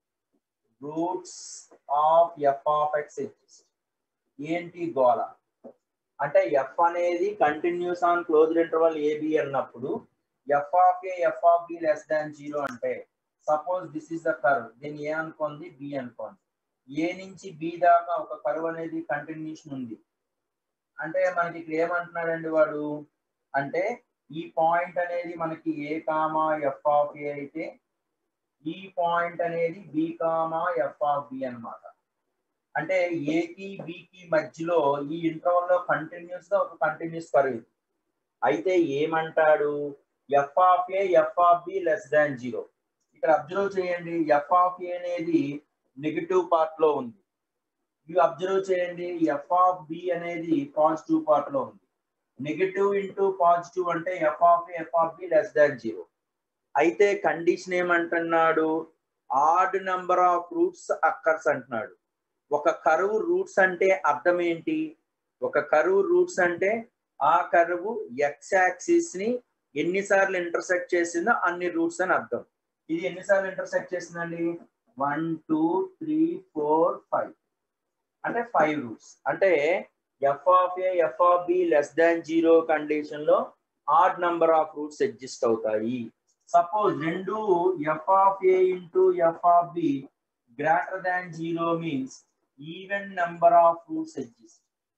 roots of f of x exist ఏంటి గోళ అంటే f అనేది continuous on closed interval a b అన్నప్పుడు f of a f of b less than zero అంటే suppose this is the curve దీన్ని a అనుకోండి B అనుకోండి ఏ నుంచి బి దాకా ఒక కర్వ్ అనేది కంటిన్యూషన్ ఉంది అంటే మనకి ఇక్కడ ఏమంటున్నాడండి వాడు అంటే ఈ పాయింట్ అనేది మనకి a comma f of a అయితే ఈ పాయింట్ అనేది b comma f of b అనమాట అంటే ఏకి బికి మధ్యలో ఈ ఇంటర్వల్ లో కంటిన్యూస్ గా ఒక కంటిన్యూస్ కర్వ్ ఇది అయితే ఏమంటాడు f of a f of b less than zero ఇక్కడ అబ్జర్వ్ చేయండి ఎఫ్ ఆఫ్ ఏ అనేది నెగిటివ్ పార్ట్ లో ఉంది ఇవి అబ్జర్వ్ చేయండి ఎఫ్ ఆఫ్ బి అనేది పాజిటివ్ పార్ట్ లో ఉంది నెగిటివ్ ఇంటూ పాజిటివ్ అంటే f of f of b less than zero అయితే కండిషన్ ఏమంటున్నాడు odd number of roots occurs అంటున్నాడు ఒక కరువు రూట్స్ అంటే అర్థం ఏంటి ఒక కరువు రూట్స్ అంటే ఆ కర్వ్ ఎక్స్ యాక్సిస్ ని ఎన్నిసార్లు ఇంటర్సెక్ట్ చేసిందో అన్ని రూట్స్ అని అర్థం ఇది ఎన్నిసార్లు ఇంటర్సెక్ట్ చేసిందండి one two three four five అంటే ఫైవ్ రూట్స్ అంటే f of a f of b less than zero condition లో odd number of roots exist అవుతాయి సపోజ్ రెండు f of a into f of b greater than zero means even number of roots exist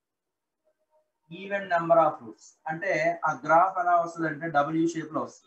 even number of roots అంటే ఆ graph ఎలా వస్తుంది అంటే W shape లో వస్తుంది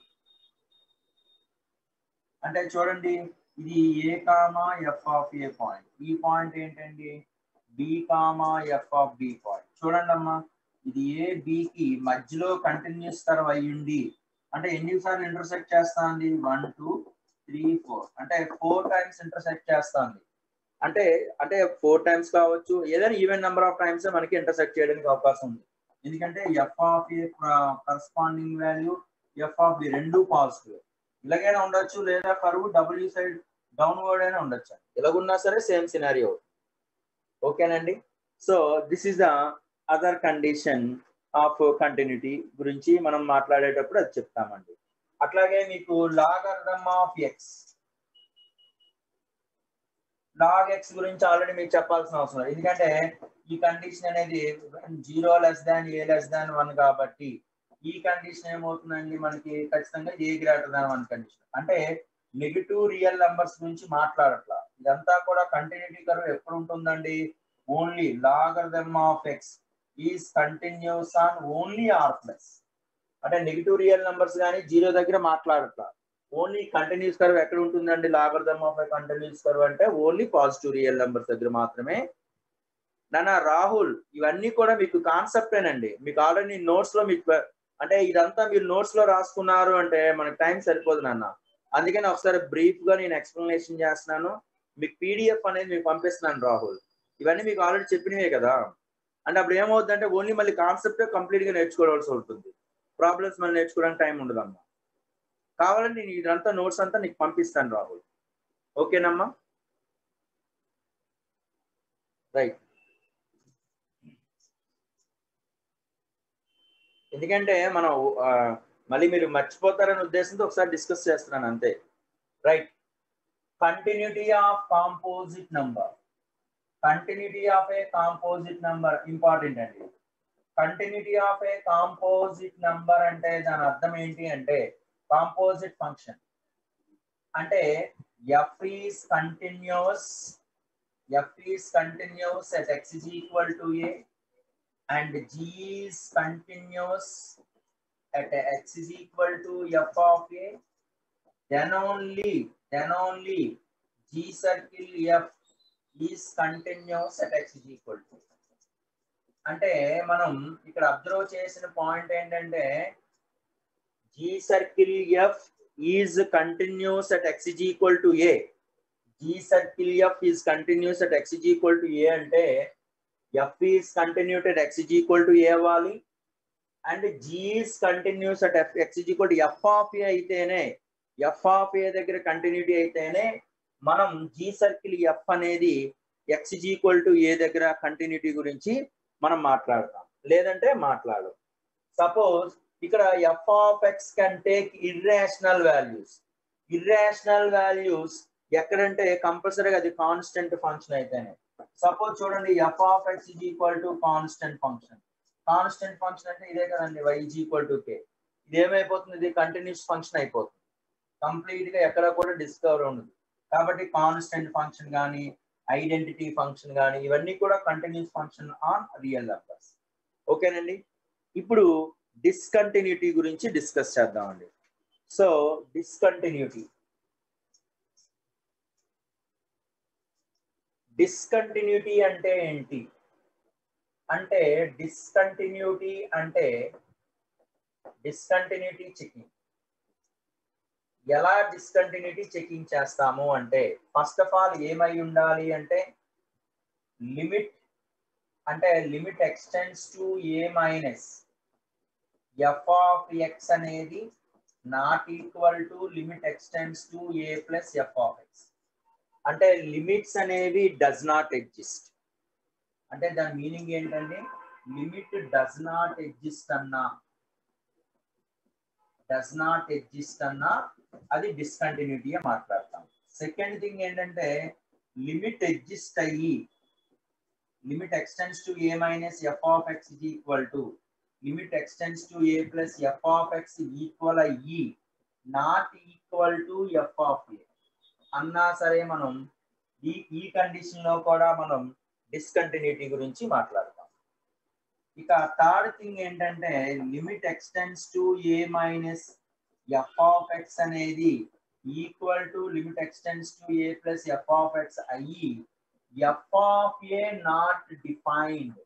అంటే చూడండి ఇది a comma f of a point ఈ పాయింట్ ఏంటండి b comma f of b point చూడండి అమ్మా ఇది ఏ బికి మధ్యలో కంటిన్యూస్ కర్వ్ అయ్యింది అంటే ఎన్నిసార్లు ఇంటర్సెక్ట్ చేస్తుంది వన్ టూ త్రీ ఫోర్ అంటే ఫోర్ టైమ్స్ ఇంటర్సెక్ట్ చేస్తుంది అంటే అంటే ఫోర్ టైమ్స్ కావచ్చు ఏదైనా ఈవెన్ నెంబర్ ఆఫ్ టైమ్స్ మనకి ఇంటర్సెక్ట్ చేయడానికి అవకాశం ఉంది ఎందుకంటే f of a corresponding value f of b రెండు పాజిటివ్ ఇలాగైనా ఉండొచ్చు లేదా కరువు డబ్ల్యూ సైడ్ డౌన్వర్డ్ అయినా ఉండొచ్చు ఇలాగున్నా సరే సేమ్ సినారియో ఓకేనండి so this is the other condition of continuity గురించి మనం మాట్లాడేటప్పుడు అది చెప్తామండి అట్లాగే మీకు logarithm of x log x గురించి ఆల్రెడీ మీకు చెప్పాల్సిన అవసరం లేదు ఎందుకంటే ఈ కండిషన్ అనేది zero less than a less than one కాబట్టి ఈ కండిషన్ ఏమవుతుందండి మనకి ఖచ్చితంగా a greater than one condition అంటే నెగిటివ్ రియల్ నెంబర్స్ గురించి మాట్లాడట్లా ఇదంతా కూడా కంటిన్యూటీ కర్వ్ ఎప్పుడు ఉంటుందండి only logarithm of x is continuous on only R plus అంటే నెగిటివ్ రియల్ నెంబర్స్ కానీ జీరో దగ్గర మాట్లాడట్లా ఓన్లీ కంటిన్యూస్ కర్వ్ ఎక్కడ ఉంటుందండి లాగర్థమ్ ఆఫ్ కంటిన్యూస్ కర్వ్ అంటే ఓన్లీ పాజిటివ్ రియల్ నెంబర్స్ దగ్గర మాత్రమే నాన్న రాహుల్ ఇవన్నీ కూడా మీకు కాన్సెప్టేనండి మీకు ఆల్రెడీ నోట్స్ లో మీకు అంటే ఇదంతా మీరు నోట్స్ లో రాసుకున్నారు అంటే మనకి టైం సరిపోదు నాన్న అందుకని ఒకసారి బ్రీఫ్ గా నేను ఎక్స్ప్లెనేషన్ చేస్తున్నాను మీకు పీడిఎఫ్ అనేది మీకు పంపిస్తున్నాను రాహుల్ ఇవన్నీ మీకు ఆల్రెడీ చెప్పినవే కదా అంటే అప్పుడు ఏమవుతుందంటే ఓన్లీ మళ్ళీ కాన్సెప్ట్ కంప్లీట్ గా నేర్చుకోవాల్సి ఉంటుంది ప్రాబ్లమ్స్ మళ్ళీ నేర్చుకోవడానికి టైం ఉండదమ్మా కావాలంటే నేను ఇదంతా నోట్స్ అంతా నీకు పంపిస్తాను రాహుల్ ఓకేనమ్మా రైట్ ఎందుకంటే మనం మళ్ళీ మీరు మర్చిపోతారనే ఉద్దేశంతో ఒకసారి డిస్కస్ చేస్తున్నాను అంతే right continuity of composite number continuity of a composite number important అండి continuity of a composite number అంటే దాని అర్థం ఏంటి అంటే కాంపోజిట్ ఫంక్షన్ అంటే f is continuous f is continuous at x is equal to a and g is continuous at x is equal to f of a then only then only g circle f is continuous at x is equal to అంటే మనం ఇక్కడ observe చేసిన point ఏంటంటే g circle f is continuous at x is equal to a g circle f is continuous at x is equal to a అంటే f is continuous at x is equal to a అవ్వాలి and g is continuous at f x is equal to f of a అయితేనే f of a దగ్గర continuity అయితేనే మనం g circle f అనేది x is equal to a దగ్గర continuity గురించి మనం మాట్లాడతాం లేదంటే మాట్లాడు సపోజ్ ఇక్కడ f of x can take irrational values irrational values ఎక్కడంటే కంపల్సరీగా అది కాన్స్టెంట్ ఫంక్షన్ అయితేనే సపోజ్ చూడండి f of x is equal to constant function constant function అంటే ఇదే కదండి y is equal to k ఇది ఏమైపోతుంది ఇది కంటిన్యూస్ ఫంక్షన్ అయిపోతుంది కంప్లీట్ గా ఎక్కడ కూడా డిస్కవర్ ఉండదు కాబట్టి కాన్స్టెంట్ ఫంక్షన్ కానీ ఐడెంటిటీ ఫంక్షన్ కానీ ఇవన్నీ కూడా continuous function on real numbers ఓకేనండి ఇప్పుడు డిస్కంటిన్యూటీ గురించి డిస్కస్ చేద్దామండి సో డిస్కంటిన్యూటీ డిస్కంటిన్యూటీ అంటే ఏంటి అంటే డిస్కంటిన్యూటీ అంటే డిస్కంటిన్యూటీ చెకింగ్ ఎలా డిస్కంటిన్యూటీ చెకింగ్ చేస్తాము అంటే ఫస్ట్ ఆఫ్ ఆల్ ఏమై ఉండాలి అంటే లిమిట్ అంటే limit x tends to a minus f of x అనేది not equal to limit x tends to a plus f of x అంటే లిమిట్స్ అనేవి డస్ నాట్ ఎగ్జిస్ట్ అంటే దాని మీనింగ్ ఏంటంటే లిమిట్ డస్ నాట్ ఎగ్జిస్ట్ అన్నా డస్ నాట్ ఎగ్జిస్ట్ అన్నా అది discontinuity మాట్లాడతాం సెకండ్ థింగ్ ఏంటంటే లిమిట్ ఎగ్జిస్ట్ అయ్యి limit x tends to a minus f of x is equal to limit x tends to a plus f of x equal అయ్యి not equal to f of a అన్నా సరే మనం ఈ ఈ condition లో కూడా మనం డిస్కంటిన్యూటీ గురించి మాట్లాడతాం ఇక థర్డ్ థింగ్ ఏంటంటే limit x tends to a minus f of x అనేది equal to limit x tends to a plus f of x అయ్యి f of a not defined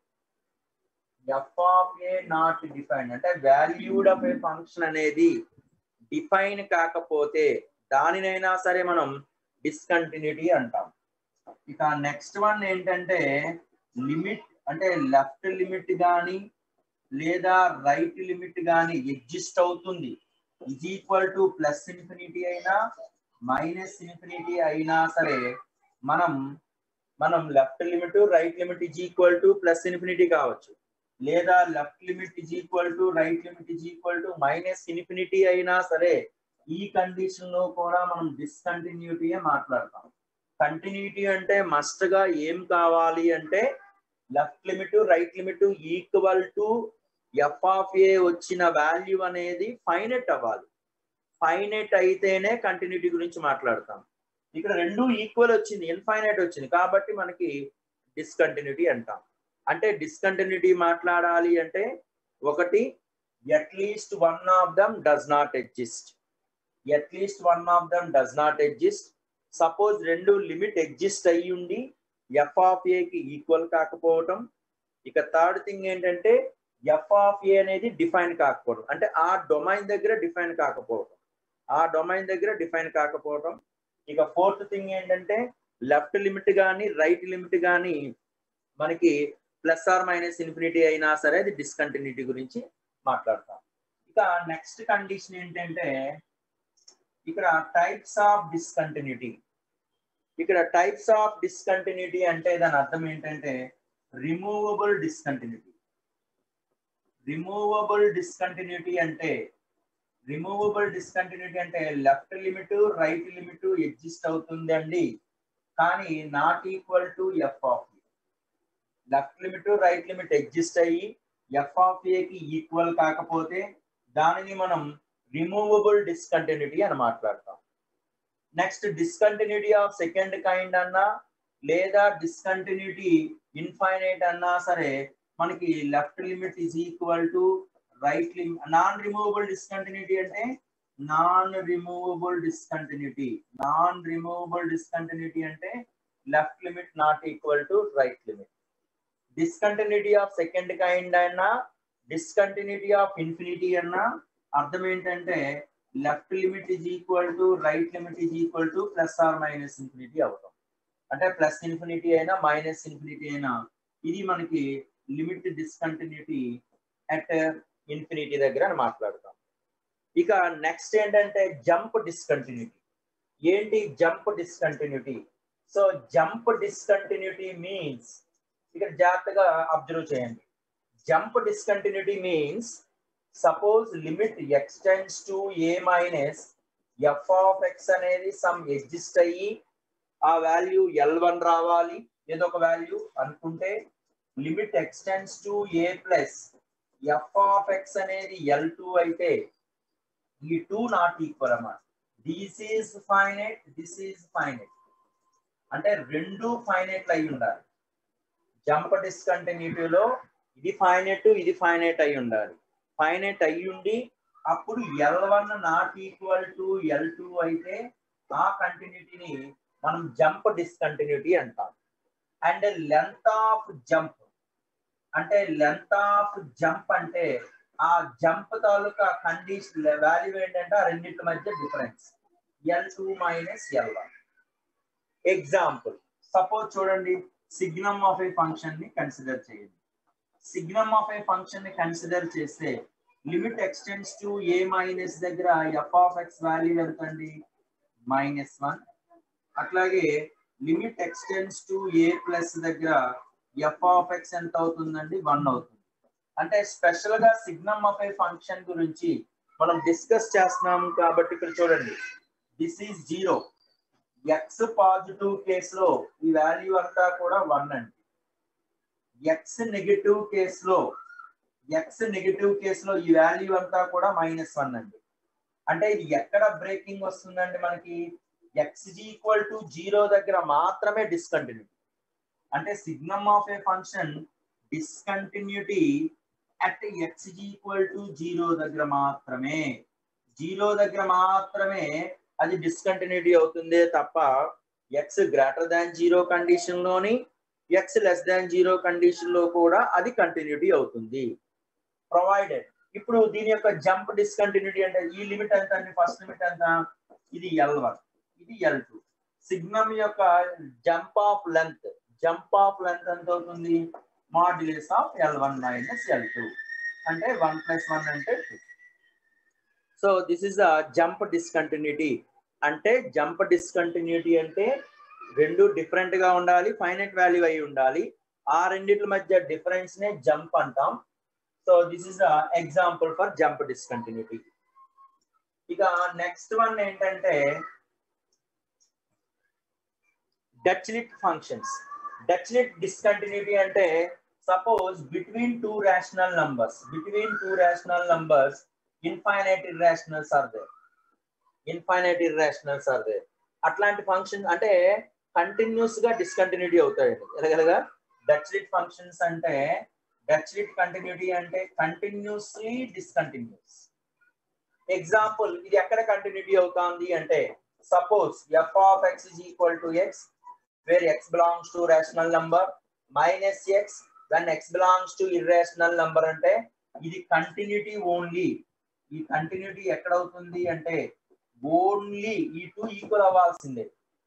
f of a not defined అంటే valued of a function అనేది define కాకపోతే దానినైనా సరే మనం discontinuity అంటాం ఇక నెక్స్ట్ వన్ ఏంటంటే లిమిట్ అంటే లెఫ్ట్ లిమిట్ కానీ లేదా రైట్ లిమిట్ కానీ ఎగ్జిస్ట్ అవుతుంది is equal to plus infinity అయినా మైనస్ ఇన్ఫినిటీ అయినా సరే మనం మనం left limit right limit is equal to plus infinity కావచ్చు లేదా left limit is equal to right limit is equal to minus infinity అయినా సరే ఈ కండిషన్ లో కూడా మనం డిస్కంటిన్యూటీ మాట్లాడతాం కంటిన్యూటీ అంటే మస్ట్ గా ఏం కావాలి అంటే left limit right limit equal to f of a వచ్చిన వాల్యూ అనేది ఫైనెట్ అవ్వాలి ఫైనెట్ అయితేనే కంటిన్యూటీ గురించి మాట్లాడతాం ఇక్కడ రెండు ఈక్వల్ వచ్చింది ఇన్ఫైనైట్ వచ్చింది కాబట్టి మనకి డిస్కంటిన్యూటీ అంటాం అంటే డిస్కంటిన్యూటీ మాట్లాడాలి అంటే ఒకటి at least one of them does not exist at least one of them does not exist suppose రెండు లిమిట్ ఎగ్జిస్ట్ అయ్యి ఉండి ఎఫ్ ఆఫ్ ఏకి ఈక్వల్ కాకపోవటం ఇక థర్డ్ థింగ్ ఏంటంటే ఎఫ్ ఆఫ్ ఏ అనేది డిఫైన్ కాకపోవడం అంటే ఆ డొమైన్ దగ్గర డిఫైన్ కాకపోవడం ఆ డొమైన్ దగ్గర డిఫైన్ కాకపోవడం ఇక ఫోర్త్ థింగ్ ఏంటంటే లెఫ్ట్ లిమిట్ కానీ రైట్ లిమిట్ కానీ మనకి ప్లస్ ఆర్ మైనస్ ఇన్ఫినిటీ అయినా సరే అది డిస్కంటిన్యూటీ గురించి మాట్లాడతాం ఇక నెక్స్ట్ కండిషన్ ఏంటంటే ఇక్కడ టైప్స్ ఆఫ్ డిస్కంటిన్యూటీ ఇక్కడ టైప్స్ ఆఫ్ డిస్కంటిన్యూటీ అంటే దాని అర్థం ఏంటంటే రిమూవబుల్ డిస్కంటిన్యూటీ రిమూవబుల్ డిస్కంటిన్యూటీ అంటే రిమూవబుల్ డిస్కంటిన్యూటీ అంటే left limit right limit exist అవుతుంది అండి కానీ not equal to f of left limit right limit exist అయ్యి ఎఫ్ ఆఫ్ ఏకి ఈక్వల్ కాకపోతే దానిని మనం రిమూవబుల్ డిస్కంటిన్యూటీ అని మాట్లాడతాం next discontinuity of second kind అన్నా లేదా డిస్కంటిన్యూటీ ఇన్ఫైనైట్ అన్నా సరే మనకి left limit is equal to right limit non removable discontinuity అంటే non removable discontinuity non removable discontinuity అంటే left limit not equal to right limit discontinuity of second kind అన్నా discontinuity of infinity అన్నా అర్థం ఏంటంటే left limit is equal to right limit is equal to plus or minus infinity అవుతాం అంటే plus infinity అయినా minus infinity అయినా ఇది మనకి లిమిట్ డిస్కంటిన్యూటీ అట్ ఇన్ఫినిటీ దగ్గర అని మాట్లాడతాం ఇక నెక్స్ట్ ఏంటంటే జంప్ డిస్కంటిన్యూటీ ఏంటి jump discontinuity so jump discontinuity means ఇక్కడ జాగ్రత్తగా అబ్జర్వ్ చేయండి jump discontinuity means suppose limit x tends to a minus f of x అనేది సమ్ ఎగ్జిస్ట్ అయ్యి ఆ వాల్యూ ఎల్ వన్ రావాలి ఏదో ఒక వాల్యూ అనుకుంటే limit x tends to a plus f of x అనేది ఎల్ టూ అయితే ఈ టూ నాట్ ఈక్వల్ అన్నమాట this is finite this is finite అంటే రెండు ఫైనైట్ అయి ఉండాలి జంప్ డిస్కంటిన్యూటీలో ఇది ఫైనైట్ ఇది ఫైనైట్ అయి ఉండాలి ఫైనైట్ అయి ఉండి అప్పుడు l one not equal to l two అయితే ఆ కంటిన్యూటీని మనం జంప్ డిస్కంటిన్యూటీ అంటాం అండ్ లెంత్ ఆఫ్ జంప్ అంటే లెంత్ ఆఫ్ జంప్ అంటే ఆ జంప్ తాలూకా కండిషన్ వాల్యూ ఏంటంటే ఆ రెండింటి మధ్య difference l two minus l one example suppose చూడండి సిగ్నమ్ ఆఫ్ ఏ ఫంక్షన్ ని కన్సిడర్ చేయండి సిగ్నమ్ ఆఫ్ ఏ ఫంక్షన్ ని కన్సిడర్ చేస్తే limit x tends to a minus దగ్గర ఎఫ్ ఆఫ్ ఎక్స్ వాల్యూ ఎంతండి మైనస్ వన్ అట్లాగే limit x tends to a plus దగ్గర f of x ఎంత అవుతుందండి వన్ అవుతుంది అంటే స్పెషల్ గా సిగ్నమ్ ఆఫ్ ఏ ఫంక్షన్ గురించి మనం డిస్కస్ చేస్తున్నాం కాబట్టి ఇక్కడ చూడండి this is zero x positive కేసులో ఈ వాల్యూ అంతా కూడా వన్ అండి ఎక్స్ నెగిటివ్ కేసులో ఎక్స్ నెగిటివ్ కేసులో ఈ వాల్యూ అంతా కూడా మైనస్ వన్ అండి అంటే ఇది ఎక్కడ బ్రేకింగ్ వస్తుందండి మనకి ఎక్స్ ఈక్వల్ టు జీరో దగ్గర మాత్రమే డిస్కంటిన్యూటీ అంటే signum of a function discontinuity at x equal to zero దగ్గర మాత్రమే జీరో దగ్గర మాత్రమే అది డిస్కంటిన్యూటీ అవుతుంది తప్ప x greater than zero condition లోని x less than zero condition లో కూడా అది కంటిన్యూటీ అవుతుంది ప్రొవైడెడ్ ఇప్పుడు దీని యొక్క జంప్ డిస్కంటిన్యూటీ అంటే ఈ లిమిట్ ఎంత అండి ఫస్ట్ లిమిట్ ఎంత ఇది ఎల్ వన్ ఇది ఎల్ టూ సిగ్నమ్ యొక్క jump of length jump of length ఎంత అవుతుంది modulus of l one minus l two అంటే వన్ ప్లస్ వన్ అంటే two so this is the jump discontinuity అంటే జంప్ డిస్కంటిన్యూటీ అంటే రెండు డిఫరెంట్ గా ఉండాలి ఫైనట్ వాల్యూ అయి ఉండాలి ఆ రెండిట్ల మధ్య డిఫరెన్స్ నే జంప్ అంటాం so this is the example for jump discontinuity ఇక నెక్స్ట్ వన్ ఏంటంటే డచ్లిట్ ఫంక్షన్స్ డచ్లిట్ డిస్కంటిన్యూటీ అంటే suppose between two rational numbers between two rational numbers infinite irrationals are there infinite irrationals are there అట్లాంటి function అంటే continuous గా discontinuity అవుతాయండి ఎలాగలగా Dirichlet functions అంటే Dirichlet continuity అంటే కంటిన్యూస్లీ డిస్కంటిన్యూస్ ఎగ్జాంపుల్ ఇది ఎక్కడ కంటిన్యూటీ అవుతుంది అంటే suppose f of x is equal to x where x belongs to rational number minus x when x belongs to irrational number అంటే ఇది కంటిన్యూటీ ఓన్లీ ఈ continuity ఎక్కడ అవుతుంది అంటే ఓన్లీ ఈ టూ ఈక్వల్ అవ్వాల్సిందే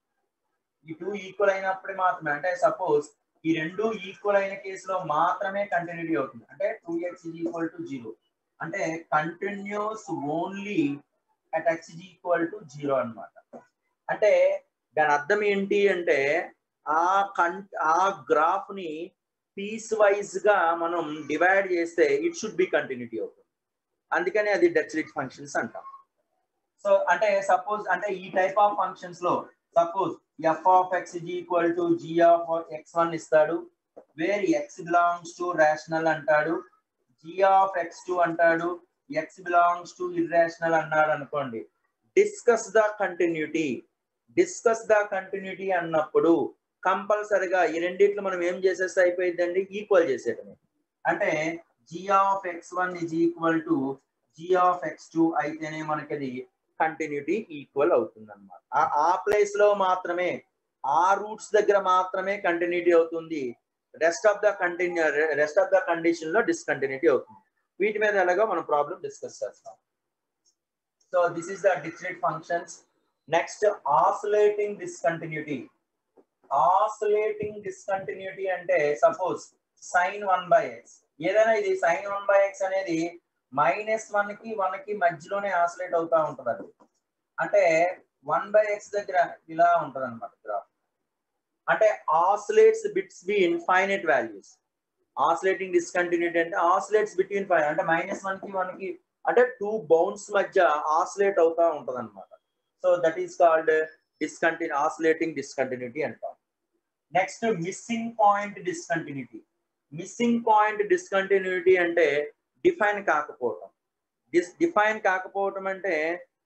ఈ టూ ఈక్వల్ అయినప్పుడు మాత్రమే అంటే సపోజ్ ఈ రెండు ఈక్వల్ అయిన కేసులో మాత్రమే కంటిన్యూటీ అవుతుంది అంటే two x is equal to zero అంటే continuous only at x is equal to zero అనమాట అంటే దాని అర్థం ఏంటి అంటే ఆ కన్ ఆ గ్రాఫ్ ని పీస్ వైజ్ గా మనం డివైడ్ చేస్తే ఇట్ షుడ్ బి కంటిన్యూటీ అవుతుంది అందుకని అది డెచ్లిట్ ఫంక్షన్స్ అంటాం సో అంటే సపోజ్ అంటే ఈ టైప్ ఆఫ్ ఫంక్షన్స్ లో suppose f of x is equal to G of x one ఇస్తాడు where x belongs to rational అంటాడు జీ ఆఫ్ ఎక్స్ టూ అంటాడు ఎక్స్ బిలాంగ్స్ టు ఇర్రేషనల్ అన్నాడు అనుకోండి discuss the continuity discuss the continuity అన్నప్పుడు కంపల్సరిగా ఈ రెండిట్లు మనం ఏం చేసేస్తే అయిపోయిందండి ఈక్వల్ చేసేటమే అంటే g of x one is equal to G of x two అయితేనే మనకి అది కంటిన్యూటీ ఈక్వల్ అవుతుంది అనమాట ఆ ప్లేస్ లో మాత్రమే ఆ రూట్స్ దగ్గర మాత్రమే కంటిన్యూటీ అవుతుంది rest of the continue rest of the condition లో డిస్కంటిన్యూటీ అవుతుంది వీటి మీద ఎలాగో మనం ప్రాబ్లం డిస్కస్ చేస్తాం so this is the discrete functions next oscillating discontinuity oscillating discontinuity అంటే suppose sine one by x ఏదైనా ఇది సైన్ వన్ బై ఎక్స్ అనేది మైనస్ వన్ కి వన్ కి మధ్యలోనే ఆసిలేట్ అవుతా ఉంటది అది అంటే వన్ బై ఎక్స్ దగ్గర ఇలా ఉంటది అనమాట గ్రాఫ్ అంటే oscillates between finite values oscillating discontinuity అంటే ఆసిలేట్స్ బిట్వీన్ ఫైవ్ అంటే మైనస్ వన్ కి వన్ కి అంటే టూ బౌండ్స్ మధ్య ఆసిలేట్ అవుతా ఉంటది అనమాట so that is called discontinue oscillating discontinuity అంటాం next missing point discontinuity missing point discontinuity అంటే డిఫైన్ కాకపోవటం డిస్ డిఫైన్ కాకపోవటం అంటే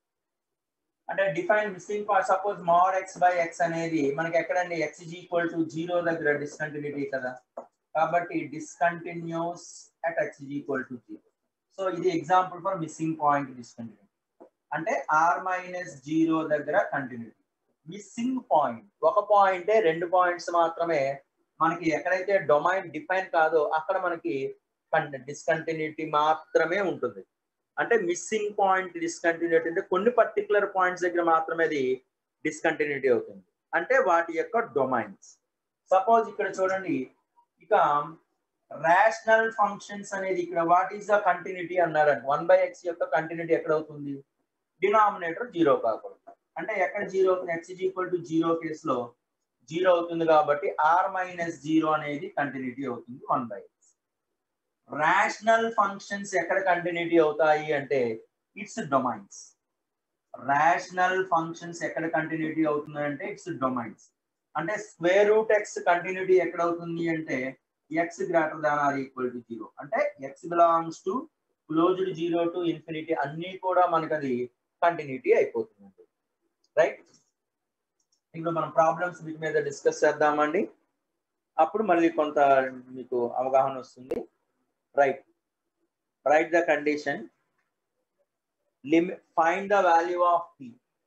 అంటే define missing point suppose mod x by x అనేది మనకి ఎక్కడండి x is equal to zero దగ్గర డిస్కంటిన్యూటీ కదా కాబట్టి discontinuous at x is equal to zero so ఇది example for missing point discontinuity అంటే ఆర్ మైనస్ జీరో దగ్గర కంటిన్యూటీ మిస్సింగ్ పాయింట్ ఒక పాయింటే రెండు పాయింట్స్ మాత్రమే మనకి ఎక్కడైతే డొమైన్ డిఫైన్ కాదో అక్కడ మనకి డిస్కంటిన్యూటీ మాత్రమే ఉంటుంది అంటే మిస్సింగ్ పాయింట్ డిస్కంటిన్యూటీ అంటే కొన్ని పర్టికులర్ పాయింట్స్ దగ్గర మాత్రమే అది డిస్కంటిన్యూటీ అవుతుంది అంటే వాటి యొక్క డొమైన్స్ సపోజ్ ఇక్కడ చూడండి ఇక రేషనల్ ఫంక్షన్స్ అనేది ఇక్కడ వాట్ ఈస్ ద కంటిన్యూటీ అన్నారండి వన్ బై ఎక్స్ యొక్క కంటిన్యూటీ ఎక్కడ అవుతుంది డినామినేటర్ జీరో కాకూడదు అంటే ఎక్కడ జీరో అవుతుంది x is equal to zero కేసులో జీరో అవుతుంది కాబట్టి ఆర్ మైనస్ జీరో అనేది కంటిన్యూటీ అవుతుంది one by x rational functions ఎక్కడ కంటిన్యూటీ అవుతాయి అంటే ఇట్స్ డొమైన్స్ రేషనల్ ఫంక్షన్స్ ఎక్కడ కంటిన్యూటీ అవుతుంది అంటే ఇట్స్ డొమైన్స్ అంటే స్క్వేర్ రూట్ ఎక్స్ కంటిన్యూటీ ఎక్కడ అవుతుంది అంటే x greater than or equal to zero అంటే x belongs to closed zero to infinity అన్ని కూడా మనకు అది కంటిన్యూటీ అయిపోతుంది రైట్ ఇప్పుడు మనం ప్రాబ్లమ్స్ వీటి మీద డిస్కస్ చేద్దామండి అప్పుడు మళ్ళీ కొంత మీకు అవగాహన వస్తుంది right right the condition limit find the value of p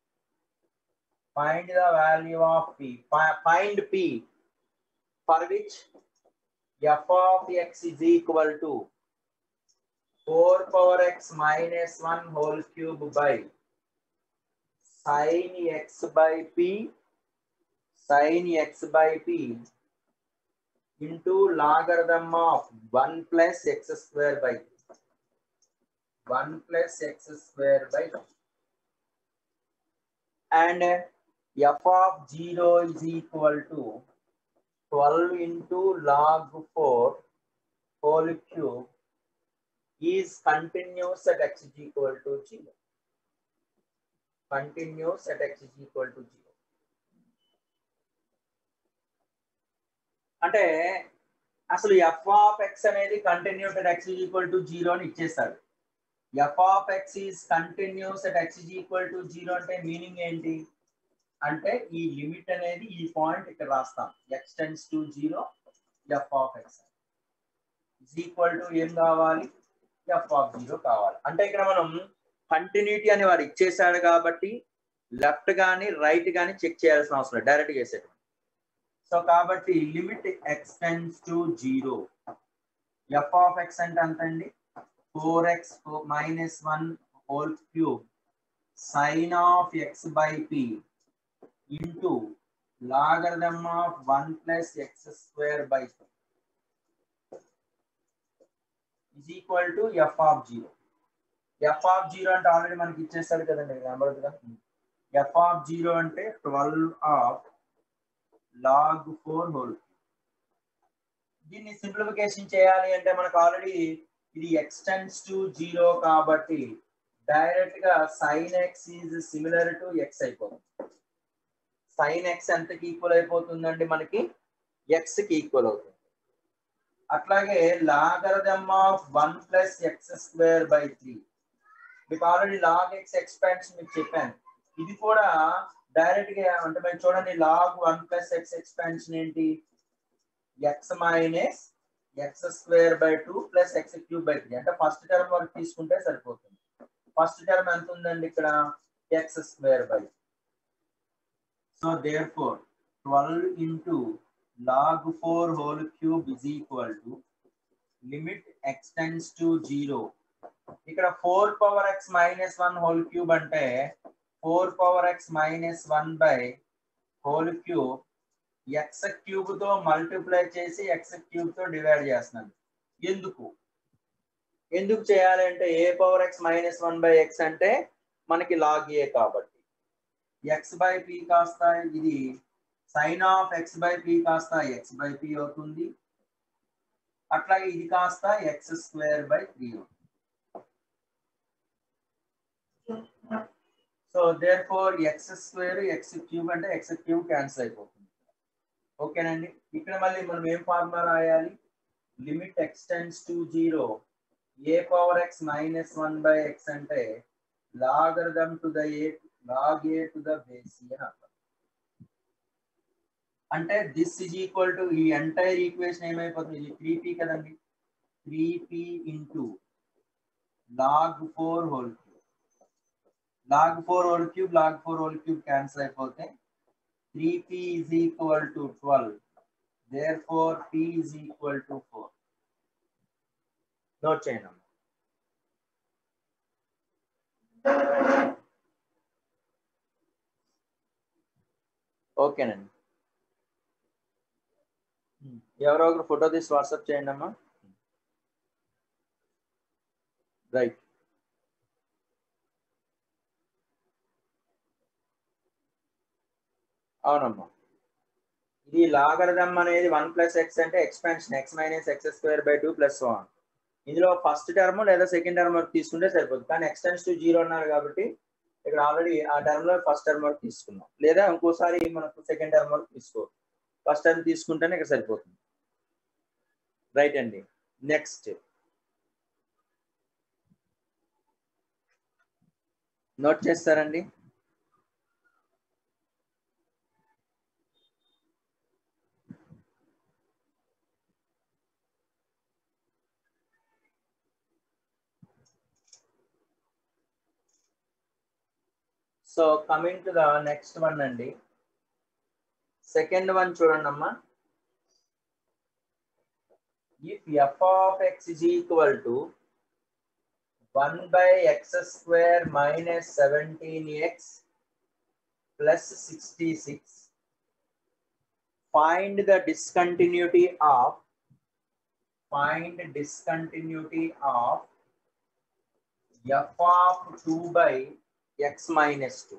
find the value of p Fi- find p for which f of x is equal to 4 power x minus 1 whole cube by sin x by p sin x by p into logarithm of 1 plus x square by 1 plus x square by and f of 0 is equal to 12 into log 4 whole cube is continuous at x is equal to 0. Continuous at x is equal to 0. అంటే అసలు f of x అనేది continuous at x equal to zero అని ఇచ్చేస్తాడు f of x is continuous at x equal to zero అంటే meaning ఏంటి అంటే ఈ limit అనేది ఈ పాయింట్ ఇక్కడ రాస్తాం x tends to zero f of x is equal to ఏం కావాలి ఎఫ్ ఆఫ్ జీరో కావాలి అంటే ఇక్కడ మనం కంటిన్యూటీ అని వాడు ఇచ్చేసాడు కాబట్టి లెఫ్ట్ కానీ రైట్ కానీ చెక్ చేయాల్సిన అవసరం లేదు డైరెక్ట్ చేసేది సో కాబట్టి limit x tends to zero f of x అంటే ఎంత అండి four x minus one whole cube sine of x by p into logarithm of one plus x square by is equal to f of zero f of zero అంటే already మనకి ఇచ్చేస్తాడు కదండి కనబడుతుందా f of zero అంటే twelve of log four whole దీన్ని simplification చేయాలి అంటే మనకు ఆల్రెడీ ఇది ఎక్స్టెన్స్ టు జీరో కాబట్టి డైరెక్ట్ గా sine x is similar to x అయిపోతుంది సైన్ ఎక్స్ ఎంతకి ఈక్వల్ అయిపోతుందండి మనకి ఎక్స్ కి ఈక్వల్ అవుతుంది అట్లాగే logarithm of one plus x square by three మీకు ఆల్రెడీ లాగ్ ఎక్స్ ఎక్స్పాన్షన్ మీకు చెప్పాను ఇది కూడా డైరెక్ట్ గా అంటే మీరు చూడండి log one plus x expansion ఏంటి x minus x square by two plus x cube by three అంటే ఫస్ట్ టర్మ్ వరకు తీసుకుంటే సరిపోతుంది ఫస్ట్ టర్మ్ ఎంత ఉందండి ఇక్కడ X square by so therefore twelve into log four whole cube is equal to limit x tends to zero ఇక్కడ four power x minus one whole cube అంటే four power x minus one by whole cube x cube తో multiply చేసి x cube తో divide చేస్తున్నాను ఎందుకు ఎందుకు చేయాలి అంటే a power x minus one by x అంటే మనకి లాగ్ ఏ కాబట్టి ఎక్స్ బై పి కాస్త ఇది sine of x by p కాస్త ఎక్స్ బై పి అవుతుంది అట్లాగే ఇది కాస్త ఎక్స్ స్క్వేర్ బై త్రీ అవుతుంది so therefore x square x cube అంటే ఎక్స్ క్యూబ్ క్యాన్సిల్ అయిపోతుంది ఓకేనండి ఇక్కడ మళ్ళీ మనం ఏం ఫార్ములా రాయాలి limit x tends to zero a power x minus one by x అంటే logarithm to the a log a to the base అని అర్థం అంటే దిస్ ఇజ్ ఈక్వల్ టు ఈ ఎంటైర్ ఈక్వేషన్ ఏమైపోతుంది ఇది త్రీ పీ కదండి three p into log four whole cube log four whole cube log four whole cube cancel అయిపోతే 3p is equal to 12. Therefore, p is equal to 4. Note chain number. ఓకేనండి ఎవరో ఒకరు photo తీసి WhatsApp చేయండి అమ్మా right అవునమ్మా ఇది logarithm అనేది వన్ ప్లస్ ఎక్స్ అంటే expansion x minus x square by two plus one ఇందులో ఫస్ట్ టర్మ్ లేదా సెకండ్ టర్మ్ వరకు తీసుకుంటే సరిపోతుంది కానీ ఎక్స్టెన్స్ టు జీరో అన్నారు కాబట్టి ఇక్కడ ఆల్రెడీ ఆ టర్మ్ లో ఫస్ట్ టర్మ్ వరకు తీసుకున్నాం లేదా ఇంకోసారి మనకు సెకండ్ టర్మ్ వరకు తీసుకోవచ్చు ఫస్ట్ టర్మ్ తీసుకుంటేనే ఇక్కడ సరిపోతుంది రైట్ అండి నెక్స్ట్ నోట్ చేస్తారండి so coming to the next one అండి సెకండ్ వన్ చూడండి అమ్మా if f of x is equal to one by x square minus seventeen x plus sixty six find the discontinuity of find discontinuity of f of two by x minus 2.